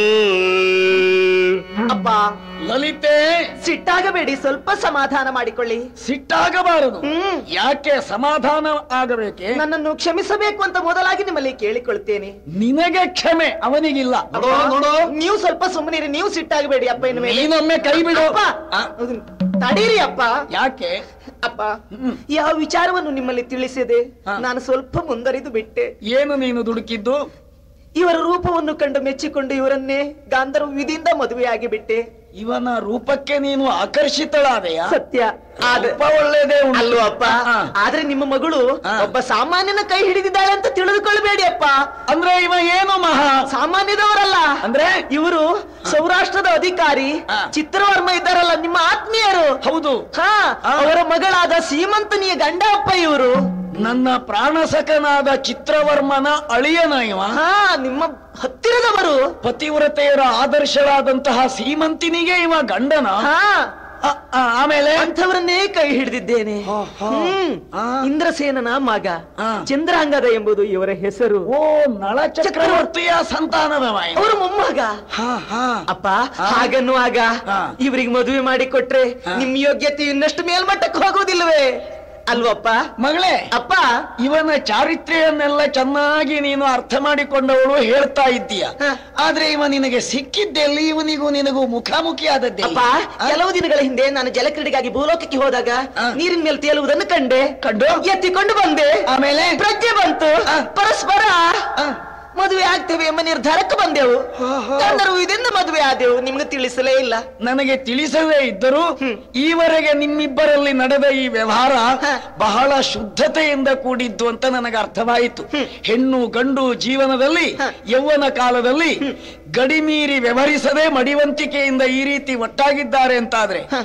D: ಅಪ್ಪ
C: ಲಲಿತೆ
D: ಸಿಟ್ಟಾಗಬೇಡಿ ಸ್ವಲ್ಪ ಸಮಾಧಾನ ಮಾಡಿಕೊಳ್ಳಿ
C: ಸಿಟ್ಟಾಗಬಾರದು
D: ಹ್ಮ್
C: ಯಾಕೆ ಸಮಾಧಾನ ಆಗಬೇಕೆ
D: ನನ್ನನ್ನು ಕ್ಷಮಿಸಬೇಕು ಅಂತ ಮೊದಲಾಗಿ ನಿಮ್ಮಲ್ಲಿ ಕೇಳಿಕೊಳ್ತೇನೆ
C: ನಿನಗೆ ಕ್ಷಮೆ ಅವನಿಗಿಲ್ಲ
B: ನೋಡು ನೋಡು
D: ನೀವು ಸ್ವಲ್ಪ ಸುಮ್ಮನಿರಿ ನೀವು ಸಿಟ್ಟಾಗಬೇಡಿ ಅಪ್ಪ ಇನ್ನು ಮೇಲೆ
C: ನೀನೊಮ್ಮೆ ಕೈ ಬಿಡು
D: ಅಪ್ಪ
C: ಆ,
D: ಹೌದು. ತಡೀರಿ ಅಪ್ಪ
C: ಯಾಕೆ
D: ಅಪ್ಪ ಯಾವ ವಿಚಾರವನ್ನು ನಿಮ್ಮಲ್ಲಿ ತಿಳಿಸಿದೆ
C: ಹಾ.
D: ನಾನು ಸ್ವಲ್ಪ ಮುಂದರಿದು ಬಿಟ್ಟೆ
C: ಏನು ನೀನು ದುಡುಕಿದ್ದು
D: ಇವರ ರೂಪವನ್ನು ಕಂಡು ಮೆಚ್ಚಿಕೊಂಡು ಇವರನ್ನೇ ಗಾಂಧರ್ವ ವಿಧಿಯಿಂದ ಮದುವೆಯಾಗಿ ಬಿಟ್ಟೆ
C: ಇವನ ರೂಪಕ್ಕೆ ನೀನು ಆಕರ್ಷಿತಳಾದೆಯ
D: ಸತ್ಯ ಆದ
C: ಅಪ್ಪ ಒಳ್ಳೇದೇ ಉಂಟು.
D: ಅಲ್ವೋ ಅಪ್ಪ
C: ಆ,
D: ಆದ್ರೆ ನಿಮ್ಮ ಮಗಳು
C: ಹಾ.
D: ಒಬ್ಬ ಸಾಮಾನ್ಯನ ಕೈ ಹಿಡಿದಿದ್ದಾಳೆ ಅಂತ ತಿಳಿದುಕೊಳ್ಳಬೇಡಿ ಅಪ್ಪ
C: ಅಂದ್ರೆ ಇವ ಏನು ಮಹಾ
D: ಸಾಮಾನ್ಯದವರಲ್ಲ
C: ಅಂದ್ರೆ
D: ಇವರು ಸೌರಾಷ್ಟ್ರದ ಅಧಿಕಾರಿ
C: ಹಾ.
D: ಚಿತ್ರವರ್ಮ ಇದ್ದಾರಲ್ಲ ನಿಮ್ಮ ಆತ್ಮೀಯರು
C: ಹೌದು
D: ಹಾ
C: ಹಾ.
D: ಅವರ ಮಗಳಾದ ಸೀಮಂತನಿಯ ಗಂಡ ಅಪ್ಪ ಇವರು
C: ನನ್ನ ಪ್ರಾಣಸಖನಾದ ಚಿತ್ರವರ್ಮನ ಅಳಿಯನ ಇವ
D: ಹಾ ನಿಮ್ಮ ಹತ್ತಿರದವರು
C: ಪತಿವ್ರತೆಯರ ಆದರ್ಶಳಾದಂತಹ ಸೀಮಂತಿನಿಗೆ ಇವ ಗಂಡನ
D: ಹಾ
C: ಆ, ಆ, ಆಮೇಲೆ
D: ಅಂಥವರನ್ನೇ ಕೈ ಹಿಡಿದಿದ್ದೇನೆ
C: ಹಾ, ಹಾ.
D: ಹ್ಮ್.
C: ಆ.
D: ಇಂದ್ರಸೇನನ ಮಗ
C: ಆ.
D: ಚಂದ್ರಾಂಗದ ಎಂಬುದು ಇವರ ಹೆಸರು
C: ಓ ನಳ ಚಕ್ರವರ್ತಿಯ ಸಂತಾನದವ ಇವ.
D: ಅವರು ಮೊಮ್ಮಗ
C: ಹಾ ಹಾ
D: ಅಪ್ಪ ಹಾಗನ್ನುವಾಗ
C: ಹಾ.
D: ಇವರಿಗೆ ಮದುವೆ ಮಾಡಿ ಕೊಟ್ರೆ ನಿಮ್ ಯೋಗ್ಯತೆ ಇನ್ನಷ್ಟು ಮೇಲ್ಮಟ್ಟಕ್ಕೆ ಹೋಗುವುದಿಲ್ಲವೇ ಅಲ್ವಪ್ಪ
C: ಮಗಳೇ
D: ಅಪ್ಪ
C: ಇವನ ಚಾರಿತ್ರ್ಯವನ್ನೆಲ್ಲ ಚೆನ್ನಾಗಿ ನೀನು ಅರ್ಥ ಮಾಡಿಕೊಂಡವಳು ಹೇಳ್ತಾ ಇದ್ದೀಯ
D: ಹ.
C: ಆದ್ರೆ ಇವ ನಿನಗೆ ಸಿಕ್ಕಿದ್ದೆಲ್ಲಿ ಇವನಿಗೂ ನಿನಗೂ ಮುಖಾಮುಖಿ ಆದದ್ದೆ
D: ಅಪ್ಪ ಕೆಲವು ದಿನಗಳ ಹಿಂದೆ ನಾನು ಜಲಕ್ರೀಡೆಗಾಗಿ ಭೂಲೋಕಕ್ಕೆ ಹೋದಾಗ
C: ಆ.
D: ನೀರಿನ ಮೇಲೆ ತೇಲುವುದನ್ನು ಕಂಡೆ
C: ಕಂಡು?
D: ಎತ್ತಿಕೊಂಡು ಬಂದೆ
C: ಆಮೇಲೆ
D: ಪ್ರಜ್ಞೆ ಬಂತು
C: ಆ.
D: ಪರಸ್ಪರ
C: ಆ.
D: ಮದುವೆ ಆಗ್ತೇವೆ ಎಂಬ ನಿರ್ಧಾರಕ್ಕೆ ಬಂದೆವು ಗಂಧರ್ವ ಇದರಿಂದ ಮದುವೆ ಆದೆವು ನಿಮ್ಗೆ ತಿಳಿಸಲೇ ಇಲ್ಲ
C: ನನಗೆ ತಿಳಿಸದೇ ಇದ್ದರೂ ಈವರೆಗೆ ನಿಮ್ಮಿಬ್ಬರಲ್ಲಿ ನಡೆದ ಈ ವ್ಯವಹಾರ
D: ಹ.
C: ಬಹಳ ಶುದ್ಧತೆಯಿಂದ ಕೂಡಿದ್ದು ಅಂತ ನನಗೆ ಅರ್ಥವಾಯಿತು ಹೆಣ್ಣು ಗಂಡು ಜೀವನದಲ್ಲಿ
D: ಹ.
C: ಯೌವನ ಕಾಲದಲ್ಲಿ ಗಡಿಮೀರಿ ವ್ಯವಹರಿಸದೆ ಮಡಿವಂತಿಕೆಯಿಂದ ಈ ರೀತಿ ಒಟ್ಟಾಗಿದ್ದಾರೆ ಅಂತಾದ್ರೆ
D: ಹ.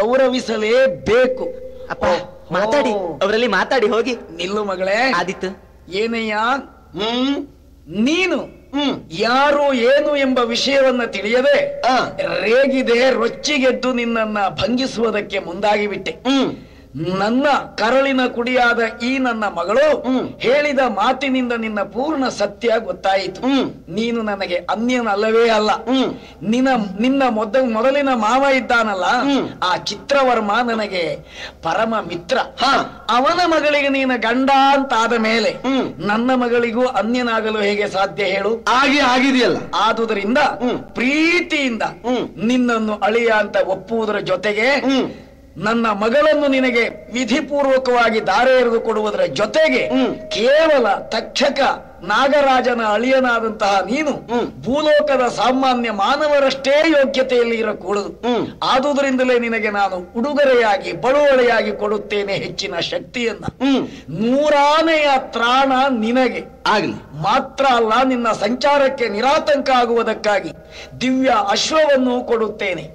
C: ಗೌರವಿಸಲೇಬೇಕು
D: ಅಪ್ಪ ಮಾತಾಡಿ ಅವರಲ್ಲಿ ಮಾತಾಡಿ ಹೋಗಿ
C: ನಿಲ್ಲು ಮಗಳೇ
D: ಆದಿತ್ತು
C: ಏನಯ್ಯ
B: ಹ್ಮ್
C: ನೀನು
B: ಹ್ಮ್
C: ಯಾರು ಏನು ಎಂಬ ವಿಷಯವನ್ನ ತಿಳಿಯದೆ
B: ಆ.
C: ರೇಗಿದೆ ರೊಚ್ಚಿಗೆದ್ದು ನಿನ್ನನ್ನ ಭಂಗಿಸುವುದಕ್ಕೆ ಮುಂದಾಗಿ ಬಿಟ್ಟೆ
B: ಹ್ಮ್
C: ನನ್ನ ಕರಳಿನ ಕುಡಿಯಾದ ಈ ನನ್ನ ಮಗಳು
B: ಹ್ಮ್.
C: ಹೇಳಿದ ಮಾತಿನಿಂದ ನಿನ್ನ ಪೂರ್ಣ ಸತ್ಯ ಗೊತ್ತಾಯಿತು
B: ಹ್ಮ್.
C: ನೀನು ನನಗೆ ಅನ್ಯನಲ್ಲವೇ ಅಲ್ಲ
B: ಹ್ಮ್.
C: ನಿನ್ನ ನಿನ್ನ ಮೊದ ಮೊದಲಿನ ಮಾವ ಇದ್ದಾನಲ್ಲ
B: ಹ್ಮ್.
C: ಆ ಚಿತ್ರವರ್ಮ ನನಗೆ ಪರಮ ಮಿತ್ರ
B: ಹಾ.
C: ಅವನ ಮಗಳಿಗೆ ನೀನು ಗಂಡ ಅಂತಾದ ಮೇಲೆ
B: ಹ್ಮ್.
C: ನನ್ನ ಮಗಳಿಗೂ ಅನ್ಯನಾಗಲು ಹೇಗೆ ಸಾಧ್ಯ ಹೇಳು
B: ಹಾಗೆ ಆಗಿದೆಯಲ್ಲ
C: ಆದುದರಿಂದ
B: ಹ್ಮ್.
C: ಪ್ರೀತಿಯಿಂದ
B: ಹ್ಮ್.
C: ನಿನ್ನನ್ನು ಅಳಿಯ ಅಂತ ಒಪ್ಪುವುದರ ಜೊತೆಗೆ
B: ಹ್ಮ್
C: ನನ್ನ ಮಗಳನ್ನು ನಿನಗೆ ವಿಧಿಪೂರ್ವಕವಾಗಿ ದಾರೆ ಎರೆದು ಕೊಡುವುದರ ಜೊತೆಗೆ
B: ಹ್ಮ್.
C: ಕೇವಲ ತಕ್ಷಕ ನಾಗರಾಜನ ಅಳಿಯನಾದಂತಹ ನೀನು
B: ಹ್ಮ್.
C: ಭೂಲೋಕದ ಸಾಮಾನ್ಯ ಮಾನವರಷ್ಟೇ ಯೋಗ್ಯತೆಯಲ್ಲಿ ಇರಕೂಡದು
B: ಹ್ಮ್.
C: ಆದುದರಿಂದಲೇ ನಿನಗೆ ನಾನು ಉಡುಗೊರೆಯಾಗಿ ಬಳುವಳಿಯಾಗಿ ಕೊಡುತ್ತೇನೆ ಹೆಚ್ಚಿನ ಶಕ್ತಿಯನ್ನ
B: ಹ್ಮ್
C: ನೂರಾನೆಯ ತ್ರಾಣ ನಿನಗೆ
B: ಆಗ್ಲಿ
C: ಮಾತ್ರ ಅಲ್ಲ ನಿನ್ನ ಸಂಚಾರಕ್ಕೆ ನಿರಾತಂಕ ಆಗುವುದಕ್ಕಾಗಿ ದಿವ್ಯ ಅಶ್ವವನ್ನು ಕೊಡುತ್ತೇನೆ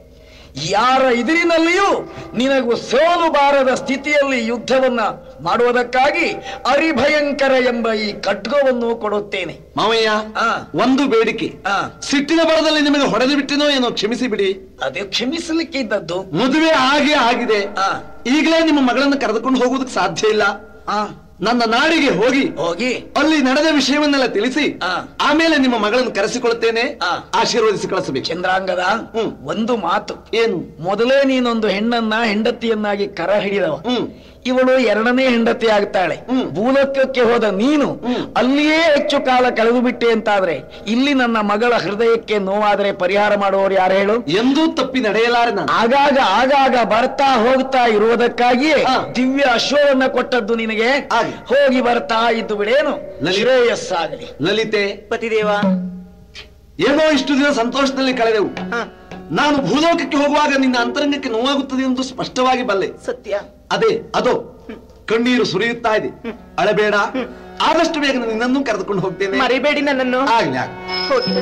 C: ಯಾರ ಎದುರಿನಲ್ಲಿಯೂ ನಿನಗೂ ಸೋಲು ಬಾರದ ಸ್ಥಿತಿಯಲ್ಲಿ ಯುದ್ಧವನ್ನ ಮಾಡುವುದಕ್ಕಾಗಿ ಅರಿಭಯಂಕರ ಎಂಬ ಈ ಖಡ್ಗವನ್ನು ಕೊಡುತ್ತೇನೆ
B: ಮಾವಯ್ಯ
C: ಆ.
B: ಒಂದು ಬೇಡಿಕೆ
C: ಆ.
B: ಸಿಟ್ಟಿನ ಬರದಲ್ಲಿ ನಿಮಗೆ ಹೊಡೆದು ಬಿಟ್ಟಿನೋ ಏನೋ ಕ್ಷಮಿಸಿ ಬಿಡಿ
C: ಅದೇ ಕ್ಷಮಿಸಲಿಕ್ಕೆ ಇದ್ದದ್ದು
B: ಮದುವೆ ಹಾಗೆ ಆಗಿದೆ
C: ಆ.
B: ಈಗಲೇ ನಿಮ್ಮ ಮಗಳನ್ನು ಕರೆದುಕೊಂಡು ಹೋಗುವುದಕ್ಕೆ ಸಾಧ್ಯ ಇಲ್ಲ
C: ಆ,
B: ನನ್ನ ನಾಡಿಗೆ ಹೋಗಿ
C: ಹೋಗಿ
B: ಅಲ್ಲಿ ನಡೆದ ವಿಷಯವನ್ನೆಲ್ಲ ತಿಳಿಸಿ
C: ಆ.
B: ಆಮೇಲೆ ನಿಮ್ಮ ಮಗಳನ್ನು ಕರೆಸಿಕೊಳ್ಳುತ್ತೇನೆ
C: ಆ.
B: ಆಶೀರ್ವದಿಸಿ ಕಳಿಸಬೇಕು
C: ಚಂದ್ರಾಂಗದ
B: ಹ್ಮ್.
C: ಒಂದು ಮಾತು
B: ಏನು
C: ಮೊದಲೇ ನೀನೊಂದು ಹೆಣ್ಣನ್ನ ಹೆಂಡತಿಯನ್ನಾಗಿ ಕರ ಹಿಡಿದವ
B: ಹ್ಮ್
C: ಇವಳು ಎರಡನೇ ಹೆಂಡತಿ ಆಗ್ತಾಳೆ
B: ಹ್ಮ್.
C: ಭೂಲೋಕಕ್ಕೆ ಹೋದ ನೀನು
B: ಹ್ಮ್.
C: ಅಲ್ಲಿಯೇ ಹೆಚ್ಚು ಕಾಲ ಕಳೆದು ಬಿಟ್ಟೆ ಅಂತಾದ್ರೆ ಇಲ್ಲಿ ನನ್ನ ಮಗಳ ಹೃದಯಕ್ಕೆ ನೋವಾದ್ರೆ ಪರಿಹಾರ ಮಾಡುವವರು ಯಾರು ಹೇಳು
B: ಎಂದೂ ತಪ್ಪಿ ನಡೆಯಲಾರೆ ನಾನು
C: ಆಗಾಗ ಆಗಾಗ ಬರ್ತಾ ಹೋಗ್ತಾ ಇರುವುದಕ್ಕಾಗಿಯೇ
B: ಹಾ.
C: ದಿವ್ಯ ಅಶ್ವವನ್ನ ಕೊಟ್ಟದ್ದು ನಿನಗೆ
B: ಹಾಗೆ.
C: ಹೋಗಿ ಬರ್ತಾ ಇದ್ದು ಬಿಡೇನು
B: ಲಲಿತ.
C: ಶ್ರೇಯಸ್ಸಾಗಲಿ
B: ಲಲಿತೆ
D: ಪತಿದೇವ
B: ಏನೋ ಇಷ್ಟು ದಿನ ಸಂತೋಷದಲ್ಲಿ ಕಳೆದೆವು
D: ಹ,
B: ನಾನು ಭೂಲೋಕಕ್ಕೆ ಹೋಗುವಾಗ ನಿನ್ನ ಅಂತರಂಗಕ್ಕೆ ನೋವಾಗುತ್ತದೆ ಎಂದು ಸ್ಪಷ್ಟವಾಗಿ ಬಲ್ಲೆ
D: ಸತ್ಯ
B: ಅದೇ ಅದು ಕಣ್ಣೀರು ಸುರಿಯುತ್ತಾ ಇದೆ ಅಳಬೇಡ ಆದಷ್ಟು ಬೇಗ ನಿನ್ನನ್ನು ಕರೆದುಕೊಂಡು ಹೋಗ್ತೇನೆ
D: ಮರಿಬೇಡಿ ನನ್ನನ್ನು
B: ಆಗ್ಲಿ ಆಗ್ಲಿ
D: ಹೋಗಿ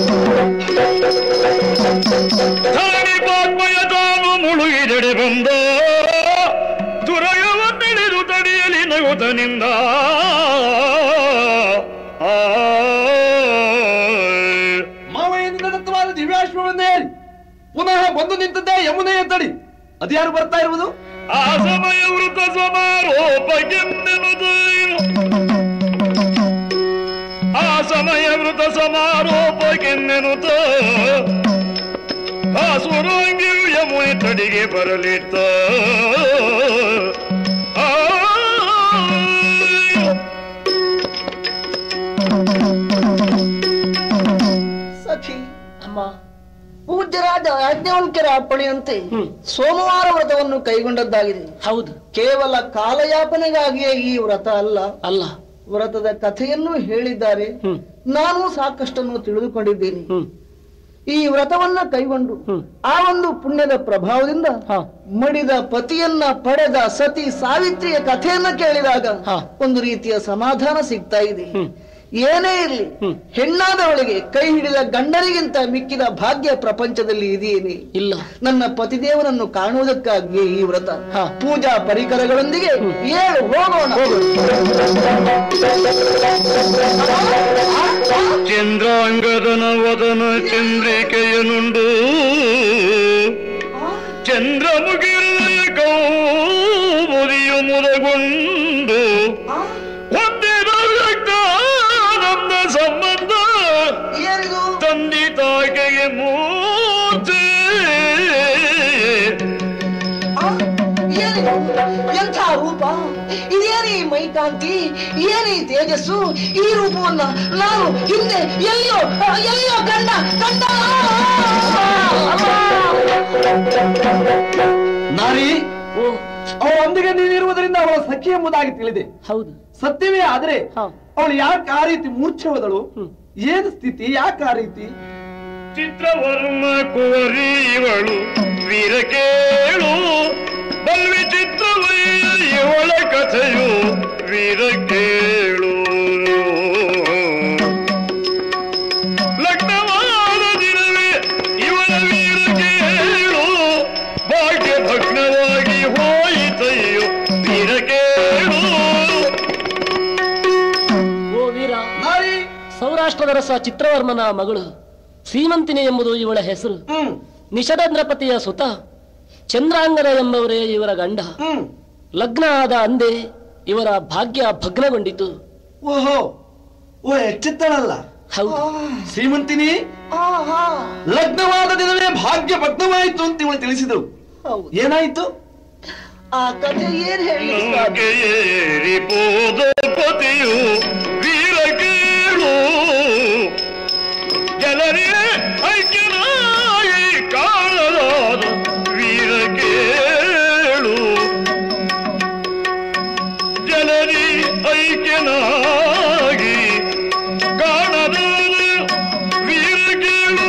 A: ಧರಣಿಪಾತ್ಮಯ ತಾನು ಮುಳುಗಿದೆಡೆ ಬಂದ ತುರಯವ ತಿಳಿದು ತಡೆಯಲಿ ನಗುತನಿಂದ ಆ
B: ಮಾವಯ್ಯ ನಿನ್ನ ದತ್ತವಾದ ದಿವ್ಯಾಶ್ವವನ್ನೇ ಹೇಳಿ ಪುನಃ ಬಂದು ನಿಂತದ್ದೇ ಯಮುನೆಯ ತಡಿ ಅದ್ಯಾರು ಬರ್ತಾ ಇರುವುದು
A: ಆ ಸಮಯ ವೃತ ಸಮಾರೋಪಕ್ಕೆನ್ನೆನುದು ಆ ಸಮಯ ವೃತ ಸಮಾರೋಪಕ್ಕೆನ್ನೆನುತ ಆ ಸುರಂಗಿಯು ಯಮುನೆ ತಡಿಗೆ ಬರಲಿತ್ತ ಆ
E: ಸಖಿ ಅಮ್ಮ ಪೂಜ್ಯರಾದ ಆಜ್ಞಾವಂಕರ ಅಪ್ಪಣೆಯಂತೆ ಸೋಮವಾರ ವ್ರತವನ್ನು ಕೈಗೊಂಡದ್ದಾಗಿದೆ
C: ಹೌದು
E: ಕೇವಲ ಕಾಲಯಾಪನೆಗಾಗಿಯೇ ಈ ವ್ರತ ಅಲ್ಲ
C: ಅಲ್ಲ
E: ವ್ರತದ ಕಥೆಯನ್ನು ಹೇಳಿದ್ದಾರೆ ನಾನು ಸಾಕಷ್ಟನ್ನು ತಿಳಿದುಕೊಂಡಿದ್ದೇನೆ ಈ ವ್ರತವನ್ನ ಕೈಗೊಂಡು ಆ ಒಂದು ಪುಣ್ಯದ ಪ್ರಭಾವದಿಂದ ಮಡಿದ ಪತಿಯನ್ನ ಪಡೆದ ಸತಿ ಸಾವಿತ್ರಿಯ ಕಥೆಯನ್ನ ಕೇಳಿದಾಗ ಒಂದು ರೀತಿಯ ಸಮಾಧಾನ ಸಿಗ್ತಾ ಇದೆ ಏನೇ ಇರಲಿ ಹೆಣ್ಣಾದವಳಿಗೆ ಕೈ ಹಿಡಿದ ಗಂಡನಿಗಿಂತ ಮಿಕ್ಕಿದ ಭಾಗ್ಯ ಪ್ರಪಂಚದಲ್ಲಿ ಇದೆಯೇನೆ
C: ಇಲ್ಲ
E: ನನ್ನ ಪತಿದೇವನನ್ನು ಕಾಣುವುದಕ್ಕಾಗಿಯೇ ಈ ವ್ರತ ಪೂಜಾ ಪರಿಕರಗಳೊಂದಿಗೆ ಏಳು ಹೋಗೋಣ
A: ಚಂದ್ರಾಂಗದನ ವದನ ಚಂದ್ರಿಕೆಯನುಂಡು ಚಂದ್ರಮುಗಿಯ ಕೌಮುದಿಯು ಮುದಗೊಂಡು ಹೊಂದಿದ ವ್ಯಕ್ತಾನಂದ ಸಂಬಂಧ
E: ಏನಿದು
A: ತಂದಿ ತಾಯಿಗೆ ಮೂರ್ತಿ
E: ಆ, ಏನಿದು ಎಂಥ ರೂಪ ಇದೇನಿ ಮೈಕಾಂತಿ ಏನಿ ತೇಜಸ್ಸು ಈ ರೂಪವನ್ನ ನಾನು ಹಿಂದೆ ಎಲ್ಲಿಯೋ ಆ, ಎಲ್ಲಿಯೋ ಕಂಡ ಕಂಡ
B: ನಾರಿ ಅವಳೊಂದಿಗೆ ನೀನಿರುವುದರಿಂದ ಅವಳ ಸಖಿ ಎಂಬುದಾಗಿ ತಿಳಿದೆ
E: ಹೌದು
B: ಸತ್ಯವೇ ಆದ್ರೆ ಅವಳು ಯಾಕೆ ಆ ರೀತಿ ಮೂರ್ಛೆ ಹೋದಳು ಏನು ಸ್ಥಿತಿ ಯಾಕೆ ಆ ರೀತಿ
A: ಚಿತ್ರವರ್ಮ ಕುವರಿ ಇವಳು ವೀರ ಕೇಳು ಬಲ್ವಿ ಚಿತ್ರವಯ್ಯ ಇವಳ ಕಥೆಯು ವೀರ ಕೇಳು ಲಗ್ನವಾದ ದಿನವೇ ಇವಳ ವೀರ ಕೇಳು ಭಾಗ್ಯ ಭಗ್ನವಾಗಿ ಹೋಯಿತಯ್ಯೋ ವೀರ ಕೇಳು
G: ಓ ವೀರ
B: ನಾರಿ
G: ಸೌರಾಷ್ಟ್ರದ ರಸ ಚಿತ್ರವರ್ಮನ ಮಗಳು ಸೀಮಂತಿನಿ ಎಂಬುದು ಇವಳ ಹೆಸರು
B: ಹ್ಮ್
G: ನಿಷಧಂದ್ರಪತಿಯ ಸುತ ಚಂದ್ರಾಂಗದ ಎಂಬವರೇ ಇವರ ಗಂಡ
B: ಹ್ಮ್
G: ಲಗ್ನ ಆದ ಅಂದೇ ಇವರ ಭಾಗ್ಯ ಭಗ್ನಗೊಂಡಿತು
B: ಓಹೋ ಓ ಎಚ್ಚೆತ್ತಳಲ್ಲ
G: ಹೌದು
B: ಶ್ರೀಮಂತಿನಿ
E: ಆಹಾ
B: ಲಗ್ನವಾದ ದಿನವೇ ಭಾಗ್ಯ ಭಗ್ನವಾಯಿತು ಅಂತ ಇವಳು ತಿಳಿಸಿದಳು
E: ಹೌದು
B: ಏನಾಯ್ತು
E: ಆ ಕಥೆ ಏನ್ ಹೇಳಿ
A: ನಗೆಯೇರಿ ಪೋದ ಪತಿಯು ವೀರ ಕೇಳು ಜನರೇ ಐಕ್ಯನಾಗಿ ಕಾಣಲಾದ ವೀರ ಕೇಳು ಜನರಿ ಐಕ್ಯನಾಗಿ ಕಾಣಲಾದ ವೀರ ಕೇಳು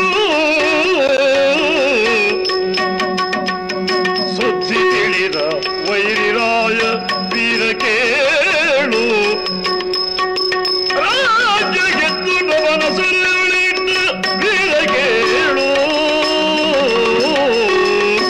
A: ಸುದ್ದಿ ತಿಳಿದ ವೈರಿರಾಯ ವೀರ ಕೇಳು ರಾಜ್ಯ ಗೆದ್ದು ನವನ ಸೆಳೆಯುಳಿಟ್ಟ ವೀರ ಕೇಳು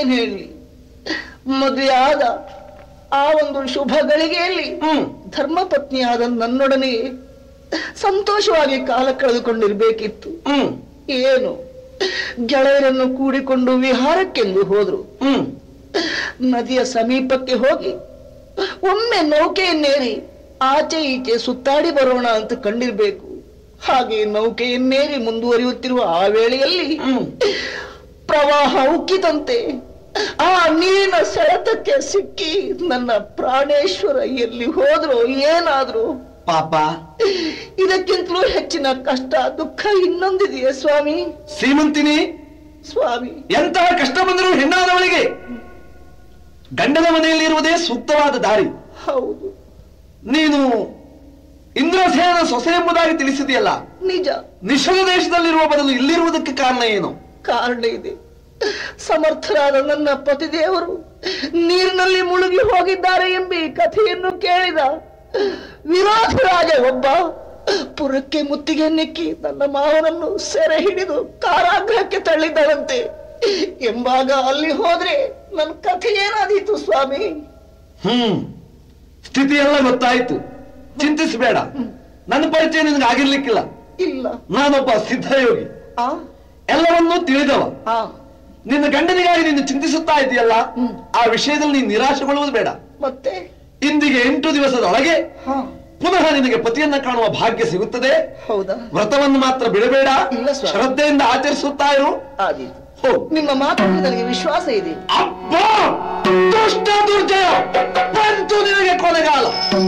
D: ಏನ್ ಹೇಳಿ ಮದುವೆ ಆದ ಆ ಒಂದು ಶುಭ ಗಳಿಗೆಯಲ್ಲಿ
B: ಹ್ಮ್
D: ಧರ್ಮಪತ್ನಿಯಾದ ನನ್ನೊಡನೆ ಸಂತೋಷವಾಗಿ ಕಾಲ ಕಳೆದುಕೊಂಡಿರ್ಬೇಕಿತ್ತು
B: ಹ್ಮ್
D: ಏನು ಗೆಳೆಯರನ್ನು ಕೂಡಿಕೊಂಡು ವಿಹಾರಕ್ಕೆಂದು ಹೋದ್ರು
B: ಹ್ಮ್
D: ನದಿಯ ಸಮೀಪಕ್ಕೆ ಹೋಗಿ ಒಮ್ಮೆ ನೌಕೆಯನ್ನೇರಿ ಆಚೆ ಈಚೆ ಸುತ್ತಾಡಿ ಬರೋಣ ಅಂತ ಕಂಡಿರ್ಬೇಕು ಹಾಗೆ ನೌಕೆಯನ್ನೇರಿ ಮುಂದುವರಿಯುತ್ತಿರುವ ಆ ವೇಳೆಯಲ್ಲಿ
B: ಹ್ಮ್.
D: ಪ್ರವಾಹ ಉಕ್ಕಿದಂತೆ ಆ ನೀರಿನ ಸೆಳೆತಕ್ಕೆ ಸಿಕ್ಕಿ ನನ್ನ ಪ್ರಾಣೇಶ್ವರ ಎಲ್ಲಿ ಹೋದ್ರು ಏನಾದ್ರು
B: ಪಾಪ
D: ಇದಕ್ಕಿಂತಲೂ ಹೆಚ್ಚಿನ ಕಷ್ಟ ದುಃಖ ಇನ್ನೊಂದಿದೆಯೇ ಸ್ವಾಮಿ
B: ಶ್ರೀಮಂತಿನಿ
D: ಸ್ವಾಮಿ
B: ಎಂತಹ ಕಷ್ಟ ಬಂದರೂ ಹೆಣ್ಣಾದವಳಿಗೆ ಗಂಡನ ಮನೆಯಲ್ಲಿ ಇರುವುದೇ ಸೂಕ್ತವಾದ ದಾರಿ
D: ಹೌದು
B: ನೀನು ಇಂದ್ರಸೇನ ಸೊಸೆ ಎಂಬುದಾಗಿ ತಿಳಿಸಿದೆಯಲ್ಲ
D: ನಿಜ
B: ನಿಶ್ಚಲ ದೇಶದಲ್ಲಿರುವ ಬದಲು ಇಲ್ಲಿರುವುದಕ್ಕೆ ಕಾರಣ ಏನು
D: ಕಾರಣ ಇದೆ ಸಮರ್ಥರಾದ ನನ್ನ ಪತಿದೇವರು ನೀರಿನಲ್ಲಿ ಮುಳುಗಿ ಹೋಗಿದ್ದಾರೆ ಎಂಬ ಈ ಕಥೆಯನ್ನು ಕೇಳಿದ ವಿರೋಧ ರಾಜ ಒಬ್ಬ ಪುರಕ್ಕೆ ಮುತ್ತಿಗೆ ನೆಕ್ಕಿ ನನ್ನ ಮಾವನನ್ನು ಸೆರೆ ಹಿಡಿದು ಕಾರಾಗೃಹಕ್ಕೆ ತಳ್ಳಿದ್ದಳಂತೆ ಎಂಬಾಗ ಅಲ್ಲಿ ಹೋದ್ರೆ ನನ್ನ ಕಥೆ ಏನಾದೀತು ಸ್ವಾಮಿ
B: ಹ್ಮ್ ಸ್ಥಿತಿ ಎಲ್ಲ ಗೊತ್ತಾಯ್ತು ಚಿಂತಿಸಬೇಡ ನನ್ನ ಪರಿಚಯ ನಿನಗೆ ಆಗಿರ್ಲಿಕ್ಕಿಲ್ಲ
D: ಇಲ್ಲ
B: ನಾನೊಬ್ಬ ಸಿದ್ಧಯೋಗಿ
D: ಆ
B: ಎಲ್ಲವನ್ನೂ ತಿಳಿದವ
D: ಆ
B: ನಿನ್ನ ಗಂಡನಿಗಾಗಿ ನೀನು ಚಿಂತಿಸುತ್ತಾ ಇದೆಯಲ್ಲ ಆ ವಿಷಯದಲ್ಲಿ ನೀನು ನಿರಾಶೆಗೊಳ್ಳುವುದು ಬೇಡ
D: ಮತ್ತೆ
B: ಇಂದಿಗೆ ಎಂಟು ದಿವಸದೊಳಗೆ
D: ಹಾ
B: ಪುನಃ ನಿನಗೆ ಪತಿಯನ್ನ ಕಾಣುವ ಭಾಗ್ಯ ಸಿಗುತ್ತದೆ
D: ಹೌದಾ
B: ವ್ರತವನ್ನು ಮಾತ್ರ ಬಿಡಬೇಡ
D: ಇಲ್ಲ ಸ್ವಾಮಿ.
B: ಶ್ರದ್ಧೆಯಿಂದ ಆಚರಿಸುತ್ತಾ ಇರು
D: ಆದೀತು
B: ಹೋಗು
D: ನಿಮ್ಮ ಮಾತಲ್ಲಿ ನನಗೆ ವಿಶ್ವಾಸ ಇದೆ
B: ಅಬ್ಬ ದುಷ್ಟ ದುರ್ಜಯ ಬಂತು ನಿನಗೆ ಕೊನೆಗಾಲ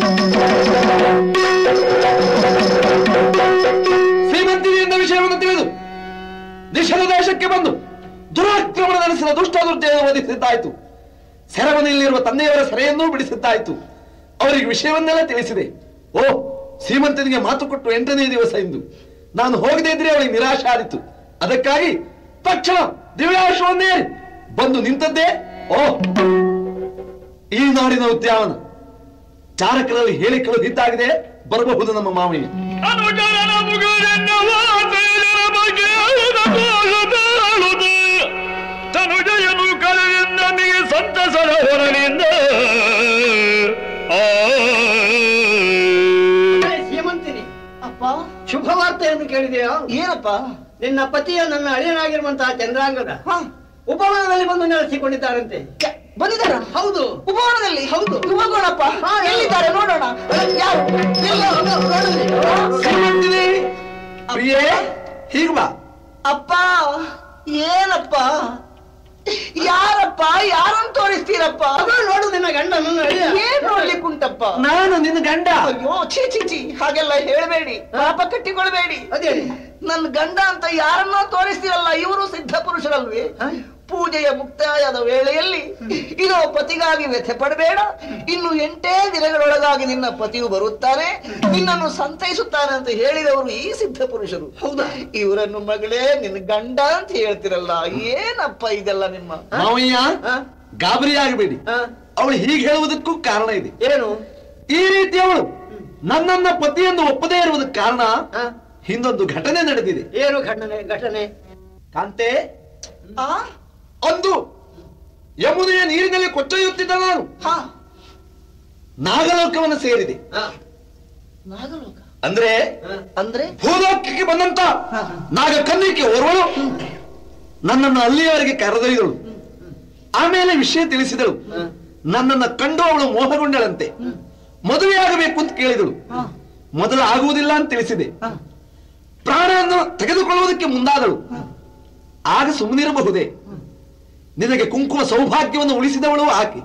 B: ಶ್ರೀಮಂತಿನಿಯಿಂದ ವಿಷಯವನ್ನು ತಿಳಿದು ನಿಶಲ ದೇಶಕ್ಕೆ ಬಂದು ದುರಾಕ್ರಮಣ ನಡೆಸಿದ ದುಷ್ಟ ದುರ್ಜಯ ವಧಿಸಿದ್ದಾಯ್ತು ಸೆರೆಮನೆಯಲ್ಲಿರುವ ತಂದೆಯವರ ಸೆರೆಯನ್ನೂ ಬಿಡಿಸಿದ್ದಾಯ್ತು ಅವರಿಗೆ ವಿಷಯವನ್ನೆಲ್ಲ ತಿಳಿಸಿದೆ ಓ ಶ್ರೀಮಂತನಿಗೆ ಮಾತು ಕೊಟ್ಟು ಎಂಟನೇ ದಿವಸ ಇಂದು ನಾನು ಹೋಗದೇ ಇದ್ರೆ ಅವಳಿಗೆ ನಿರಾಶೆ ಆದಿತ್ತು ಅದಕ್ಕಾಗಿ ತಕ್ಷಣ ದಿವ್ಯಾಶ್ವನ್ನೇ ಬಂದು ನಿಂತದ್ದೇ ಓ ಈ ನಾಡಿನ ಉದ್ಯಾನವನ ಚಾರಕರಲ್ಲಿ ಹೇಳಿ ಕಳುಹಿದ್ದಾಗಿದೆ ಬರಬಹುದು ನಮ್ಮ ಮಾವಯ್ಯ
A: ಅನುಜನ ಮುಗುಳೆನ್ನುವ ತೇಜನ ಬಗೆಯದ ಕೋಶತಾಳುದು. ತನುಜಯನು ಕಳೆಯಿಂದ ನೀ ಸಂತಸರ ಹೊರಲಿಂದ ಆ
E: ಶ್ರೀಮಂತಿನಿ
D: ಅಪ್ಪ
E: ಶುಭ ವಾರ್ತೆಯನ್ನು ಕೇಳಿದೆಯಾ
D: ಏನಪ್ಪ
E: ನಿನ್ನ ಪತಿಯ ನನ್ನ ಅಳಿಯನಾಗಿರುವಂತಹ ಚಂದ್ರಾಂಗದ
D: ಹಾ
E: ಉಪವನದಲ್ಲಿ ಬಂದು ನೆಲೆಸಿಕೊಂಡಿದ್ದಾರಂತೆ
D: ಕ- ಬಂದಿದ್ದಾರ
E: ಹೌದು
D: ಉಪವನದಲ್ಲಿ
E: ಹೌದು.
D: ಹೋಗೋಣಪ್ಪ
E: ಹಾ,
D: ಎಲ್ಲಿದ್ದಾರೆ ನೋಡೋಣ ಯಾರು ಎಲ್ಲೋ
B: ಶ್ರೀಮಂತಿನಿ ಪ್ರಿಯೇ ಹೀಗ್ ಬಾ
D: ಅಪ್ಪ ಏನಪ್ಪ ಯಾರಪ್ಪ ಯಾರನ್ನು ತೋರಿಸ್ತೀರಪ್ಪ
E: ಅದು ನೋಡು ನಿನ್ನ ಗಂಡ ನನ್ನ ಅಳಿಯ
D: ಏನ್ ನೋಡ್ಲಿಕ್ಕುಂಟಪ್ಪ
B: ನಾನು ನಿನ್ನ ಗಂಡ
D: ಅಯ್ಯೋ ಛೀ ಛೀ ಛೀ ಹಾಗೆಲ್ಲ ಹೇಳ್ಬೇಡಿ ಪಾಪ ಕಟ್ಟಿಕೊಳ್ಬೇಡಿ
E: ಅದೇ
D: ನನ್ನ ಗಂಡ ಅಂತ ಯಾರನ್ನೋ ತೋರಿಸ್ತೀರಲ್ಲ ಇವರು ಸಿದ್ಧ ಪುರುಷರಲ್ವೇ ಪೂಜೆಯ ಮುಕ್ತಾಯದ ವೇಳೆಯಲ್ಲಿ ಇದು ಪತಿಗಾಗಿ ವ್ಯಥೆ ಪಡಬೇಡ ಇನ್ನು ಎಂಟೇ ದಿನಗಳೊಳಗಾಗಿ ನಿನ್ನ ಪತಿಯು ಬರುತ್ತಾನೆ ನಿನ್ನನ್ನು ಸಂತೈಸುತ್ತಾನೆ ಅಂತ ಹೇಳಿದವರು ಈ ಸಿದ್ಧ ಪುರುಷರು ಹೌದಾ ಇವರನ್ನು ಮಗಳೇ ನಿನ್ನ ಗಂಡ ಅಂತ ಹೇಳ್ತಿರಲ್ಲ ಏನಪ್ಪ ಇದೆಲ್ಲ ನಿಮ್ಮ
B: ಮಾವಯ್ಯ
E: ಹಾ?
B: ಗಾಬರಿ ಆಗಬೇಡಿ
E: ಹಾ?
B: ಅವಳು ಹೀಗೆ ಹೇಳುವುದಕ್ಕೂ ಕಾರಣ ಇದೆ
E: ಏನು
B: ಈ ರೀತಿ ಅವಳು ನನ್ನನ್ನ ಪತಿಯನ್ನು ಒಪ್ಪದೇ ಇರುವುದಕ್ಕೆ ಕಾರಣ
E: ಹಾ?
B: ಹಿಂದೊಂದು ಘಟನೆ ನಡೆದಿದೆ
E: ಏನು ಘಟನೆ ಘಟನೆ
B: ಕಾಂತೆ
D: ಆ
B: ಅಂದು ಯಮುನೆಯ ನೀರಿನಲ್ಲಿ ಕೊಚ್ಚೊಯ್ಯುತ್ತಿದ್ದ ನಾನು
D: ಹಾ
B: ನಾಗಲೋಕವನ್ನು ಸೇರಿದೆ
E: ಹಾ?
D: ನಾಗಲೋಕ
B: ಅಂದ್ರೆ
E: ಹಾ?
D: ಅಂದ್ರೆ
B: ಭೂಲೋಕಕ್ಕೆ ಬಂದಂತ ನಾಗ ಕನ್ನಿಕೆ ಓರ್ವಳು ನನ್ನನ್ನು ಅಲ್ಲಿಯವರೆಗೆ ಕರೆದೊಯ್ದಳು ಆಮೇಲೆ ವಿಷಯ ತಿಳಿಸಿದಳು
E: ಹಾ?
B: ನನ್ನನ್ನ ಕಂಡು ಅವಳು ಮೋಹಗೊಂಡಳಂತೆ ಮದುವೆಯಾಗಬೇಕು ಅಂತ ಕೇಳಿದಳು ಮೊದಲು ಆಗುವುದಿಲ್ಲ ಅಂತ ತಿಳಿಸಿದೆ ಪ್ರಾಣವನ್ನು ತೆಗೆದುಕೊಳ್ಳುವುದಕ್ಕೆ ಮುಂದಾದಳು ಆಗ ಸುಮ್ಮನಿರಬಹುದೇ ನಿನಗೆ ಕುಂಕುಮ ಸೌಭಾಗ್ಯವನ್ನು ಉಳಿಸಿದವಳು ಆಕೆ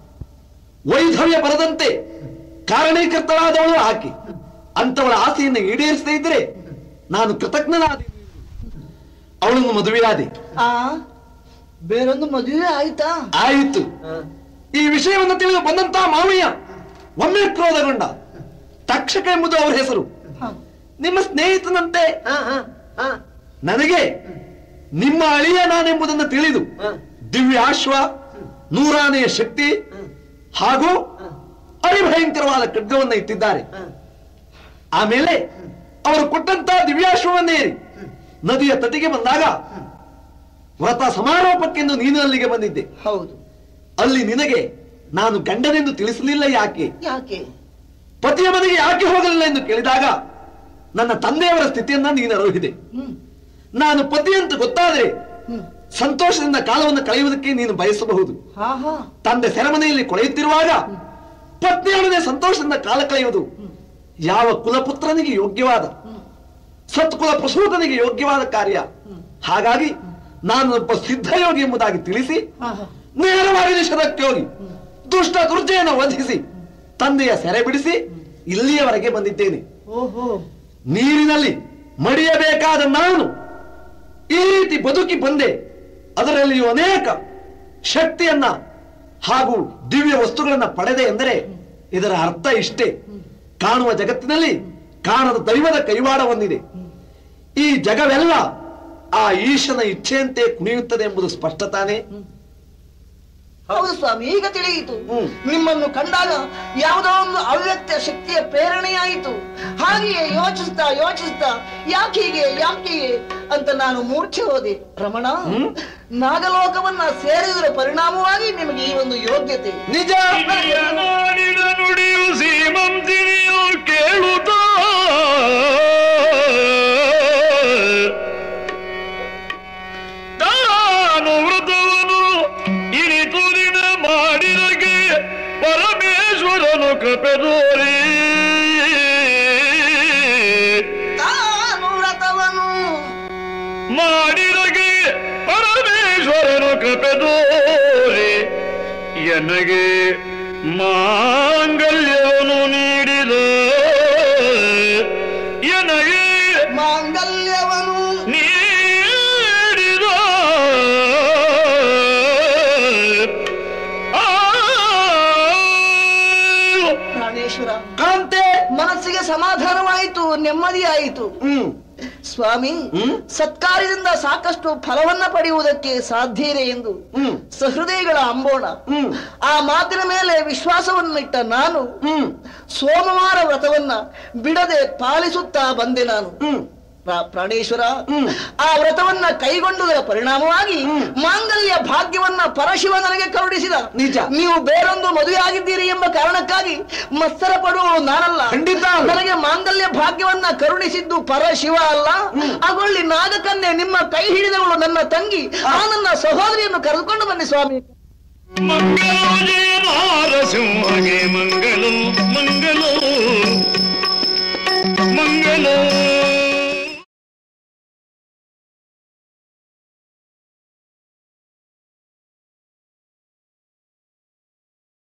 B: ವೈಧವ್ಯ ಬರದಂತೆ ಕಾರಣೀಕರ್ತಳಾದವಳು ಆಕೆ ಅಂತವಳ ಆಸೆಯನ್ನು ಈಡೇರಿಸದೇ ಇದ್ರೆ ನಾನು ಕೃತಜ್ಞನಾದ ಅವಳನ್ನು ಮದುವೆಯಾದೆ
D: ಆ ಬೇರೊಂದು ಮದುವೆ ಆಯ್ತಾ
B: ಆಯಿತು
E: ಹಾ?
B: ಈ ವಿಷಯವನ್ನು ತಿಳಿದು ಬಂದಂತ ಮಾವಯ್ಯ ಒಮ್ಮೆ ಕ್ರೋಧಗೊಂಡ ತಕ್ಷಕ ಎಂಬುದು ಅವರ ಹೆಸರು ನಿಮ್ಮ ಸ್ನೇಹಿತನಂತೆ
E: ಹಾ, ಹಾ, ಹಾ,
B: ನನಗೆ ನಿಮ್ಮ ಅಳಿಯ ನಾನೆಂಬುದನ್ನು ತಿಳಿದು
E: ಹಾ.
B: ದಿವ್ಯಾಶ್ವ ನೂರಾನೆಯ ಶಕ್ತಿ ಹಾಗೂ ಅರಿಭಯಂಕರವಾದ ಖಡ್ಗವನ್ನು ಇಟ್ಟಿದ್ದಾರೆ
E: ಹಾ.
B: ಆಮೇಲೆ ಅವರು ಕೊಟ್ಟಂತ ದಿವ್ಯಾಶ್ವವನ್ನೇರಿ ನದಿಯ ತಟಿಗೆ ಬಂದಾಗ ವ್ರತ ಸಮಾರೋಪಕ್ಕೆಂದು ನೀನು ಅಲ್ಲಿಗೆ ಬಂದಿದ್ದೆ
D: ಹೌದು
B: ಅಲ್ಲಿ ನಿನಗೆ ನಾನು ಗಂಡನೆಂದು ತಿಳಿಸಲಿಲ್ಲ ಯಾಕೆ
D: ಯಾಕೆ
B: ಪತಿಯ ಮನೆಗೆ ಯಾಕೆ ಹೋಗಲಿಲ್ಲ ಎಂದು ಕೇಳಿದಾಗ ನನ್ನ ತಂದೆಯವರ ಸ್ಥಿತಿಯನ್ನ ನೀನು ಅರಿಹಿದೆ
D: ಹ್ಮ್
B: ನಾನು ಪತಿ ಅಂತ ಗೊತ್ತಾದ್ರೆ
D: ಹ್ಮ್
B: ಸಂತೋಷದಿಂದ ಕಾಲವನ್ನು ಕಳೆಯುವುದಕ್ಕೆ ನೀನು ಬಯಸಬಹುದು
D: ಹಾ ಹಾ
B: ತಂದೆ ಸೆರೆಮನೆಯಲ್ಲಿ ಕೊಳೆಯುತ್ತಿರುವಾಗ ಪತ್ನಿಯೊಡನೆ ಸಂತೋಷದಿಂದ ಕಾಲ ಕಳೆಯುವುದು ಯಾವ ಕುಲಪುತ್ರನಿಗೆ ಯೋಗ್ಯವಾದ ಸತ್ಕುಲ ಪ್ರಸೂತನಿಗೆ ಯೋಗ್ಯವಾದ ಕಾರ್ಯ ಹಾಗಾಗಿ ನಾನು ಒಬ್ಬ ಸಿದ್ಧಯೋಗಿ ಎಂಬುದಾಗಿ ತಿಳಿಸಿ
D: ಹಾ ಹಾ
B: ನೇರವಾಗಿ ನಿಷೇಧಕ್ಕೆ ಹೋಗಿ ದುಷ್ಟ ದುರ್ಜಯನ ವಧಿಸಿ ತಂದೆಯ ಸೆರೆ ಬಿಡಿಸಿ ಇಲ್ಲಿಯವರೆಗೆ ಬಂದಿದ್ದೇನೆ
D: ಓಹೋ
B: ನೀರಿನಲ್ಲಿ ಮಡಿಯಬೇಕಾದ ನಾನು ಈ ರೀತಿ ಬದುಕಿ ಬಂದೆ ಅದರಲ್ಲಿಯೂ ಅನೇಕ ಶಕ್ತಿಯನ್ನ ಹಾಗೂ ದಿವ್ಯ ವಸ್ತುಗಳನ್ನ ಪಡೆದೆ ಎಂದರೆ ಇದರ ಅರ್ಥ ಇಷ್ಟೇ ಕಾಣುವ ಜಗತ್ತಿನಲ್ಲಿ ಕಾಣದ ದೈವದ ಕೈವಾಡ ಹೊಂದಿದೆ ಈ ಜಗವೆಲ್ಲ ಆ ಈಶನ ಇಚ್ಛೆಯಂತೆ ಕುಣಿಯುತ್ತದೆ ಎಂಬುದು ಸ್ಪಷ್ಟ ತಾನೇ
D: ಹೌದು ಸ್ವಾಮಿ ಈಗ ತಿಳಿಯಿತು
B: ಹ್ಮ್.
D: ನಿಮ್ಮನ್ನು ಕಂಡಾಗ ಯಾವುದೋ ಒಂದು ಅವ್ಯಕ್ತ ಶಕ್ತಿಯ ಪ್ರೇರಣೆಯಾಯಿತು ಹಾಗೆಯೇ ಯೋಚಿಸ್ತಾ ಯೋಚಿಸ್ತಾ ಯಾಕೀಗೆ ಯಾಕೀಗೆ ಅಂತ ನಾನು ಮೂರ್ಛೆ ಹೋದೆ ರಮಣ ನಾಗಲೋಕವನ್ನ ಸೇರಿದರ ಪರಿಣಾಮವಾಗಿ ನಿಮಗೆ ಈ ಒಂದು ಯೋಗ್ಯತೆ
B: ನಿಜ
A: ಹಿರಿಯ ನಾಡಿನ ನುಡಿಯು ಸೀಮಂತಿನಿಯು ಕೇಳುತ್ತ ತಾನು ವ್ರತವನು ಇನಿತು ದಿನ ಮಾಡಿರಗೆ ಪರಮೇಶ್ವರನು ಕೃಪೆ ತೋರಿ
D: ತಾನು ವ್ರತವನು
A: ಮಾಡಿರಗೆ ಪರಮೇಶ್ವರನು ಕೃಪೆ ತೋರಿ ಎನಗೆ ಮಾಂಗಲ್ಯವನ್ನು ನೀಡಿದ ಎನಗೆ
D: ಮಾಂಗಲ್ಯವನು
A: ನೀಡಿದ ಆ
D: ಪ್ರಾಣೇಶ್ವರ
B: ಕಾಂತೆ
D: ಮನಸ್ಸಿಗೆ ಸಮಾಧಾನವಾಯಿತು ನೆಮ್ಮದಿಯಾಯಿತು
B: ಹ್ಮ್
D: ಸ್ವಾಮಿ
B: ಹ್ಮ್?
D: ಸತ್ಕಾರ್ಯದಿಂದ ಸಾಕಷ್ಟು ಫಲವನ್ನ ಪಡೆಯುವುದಕ್ಕೆ ಸಾಧ್ಯ ಇದೆ ಎಂದು
B: ಹ್ಮ್
D: ಸಹೃದಯಗಳ ಅಂಬೋಣ
B: ಹ್ಮ್
D: ಆ ಮಾತಿನ ಮೇಲೆ ವಿಶ್ವಾಸವನ್ನಿಟ್ಟ ನಾನು
B: ಹ್ಮ್
D: ಸೋಮವಾರ ವ್ರತವನ್ನ ಬಿಡದೆ ಪಾಲಿಸುತ್ತಾ ಬಂದೆ ನಾನು
B: ಹ್ಮ್
D: ಪ್ರಾ- ಪ್ರಾಣೇಶ್ವರ
B: ಹ್ಮ್.
D: ಆ ವ್ರತವನ್ನ ಕೈಗೊಂಡುದರ ಪರಿಣಾಮವಾಗಿ ಮಾಂಗಲ್ಯ ಭಾಗ್ಯವನ್ನ ಪರಶಿವ ನನಗೆ ಕರುಣಿಸಿದ
B: ನಿಜ.
D: ನೀವು ಬೇರೊಂದು ಮದುವೆಯಾಗಿದ್ದೀರಿ ಎಂಬ ಕಾರಣಕ್ಕಾಗಿ ಮತ್ಸರ ಪಡುವವಳು ನಾನಲ್ಲ
B: ಖಂಡಿತ ಅಲ್ಲ.
D: ನನಗೆ ಮಾಂಗಲ್ಯ ಭಾಗ್ಯವನ್ನ ಕರುಣಿಸಿದ್ದು ಪರಶಿವ ಅಲ್ಲ ಅಗೊಳ್ಳಿ ನಾಗಕನ್ಯೆ ನಿಮ್ಮ ಕೈ ಹಿಡಿದವಳು ನನ್ನ ತಂಗಿ ಆ ನನ್ನ ಸಹೋದರಿಯನ್ನು ಕರೆದುಕೊಂಡು ಬನ್ನಿ ಸ್ವಾಮಿ
A: ಮಂಗಲೋ ಜಯ ನಾರಸಿಂಹಗೆ ಮಂಗಲೋ ಮಂಗಲೋ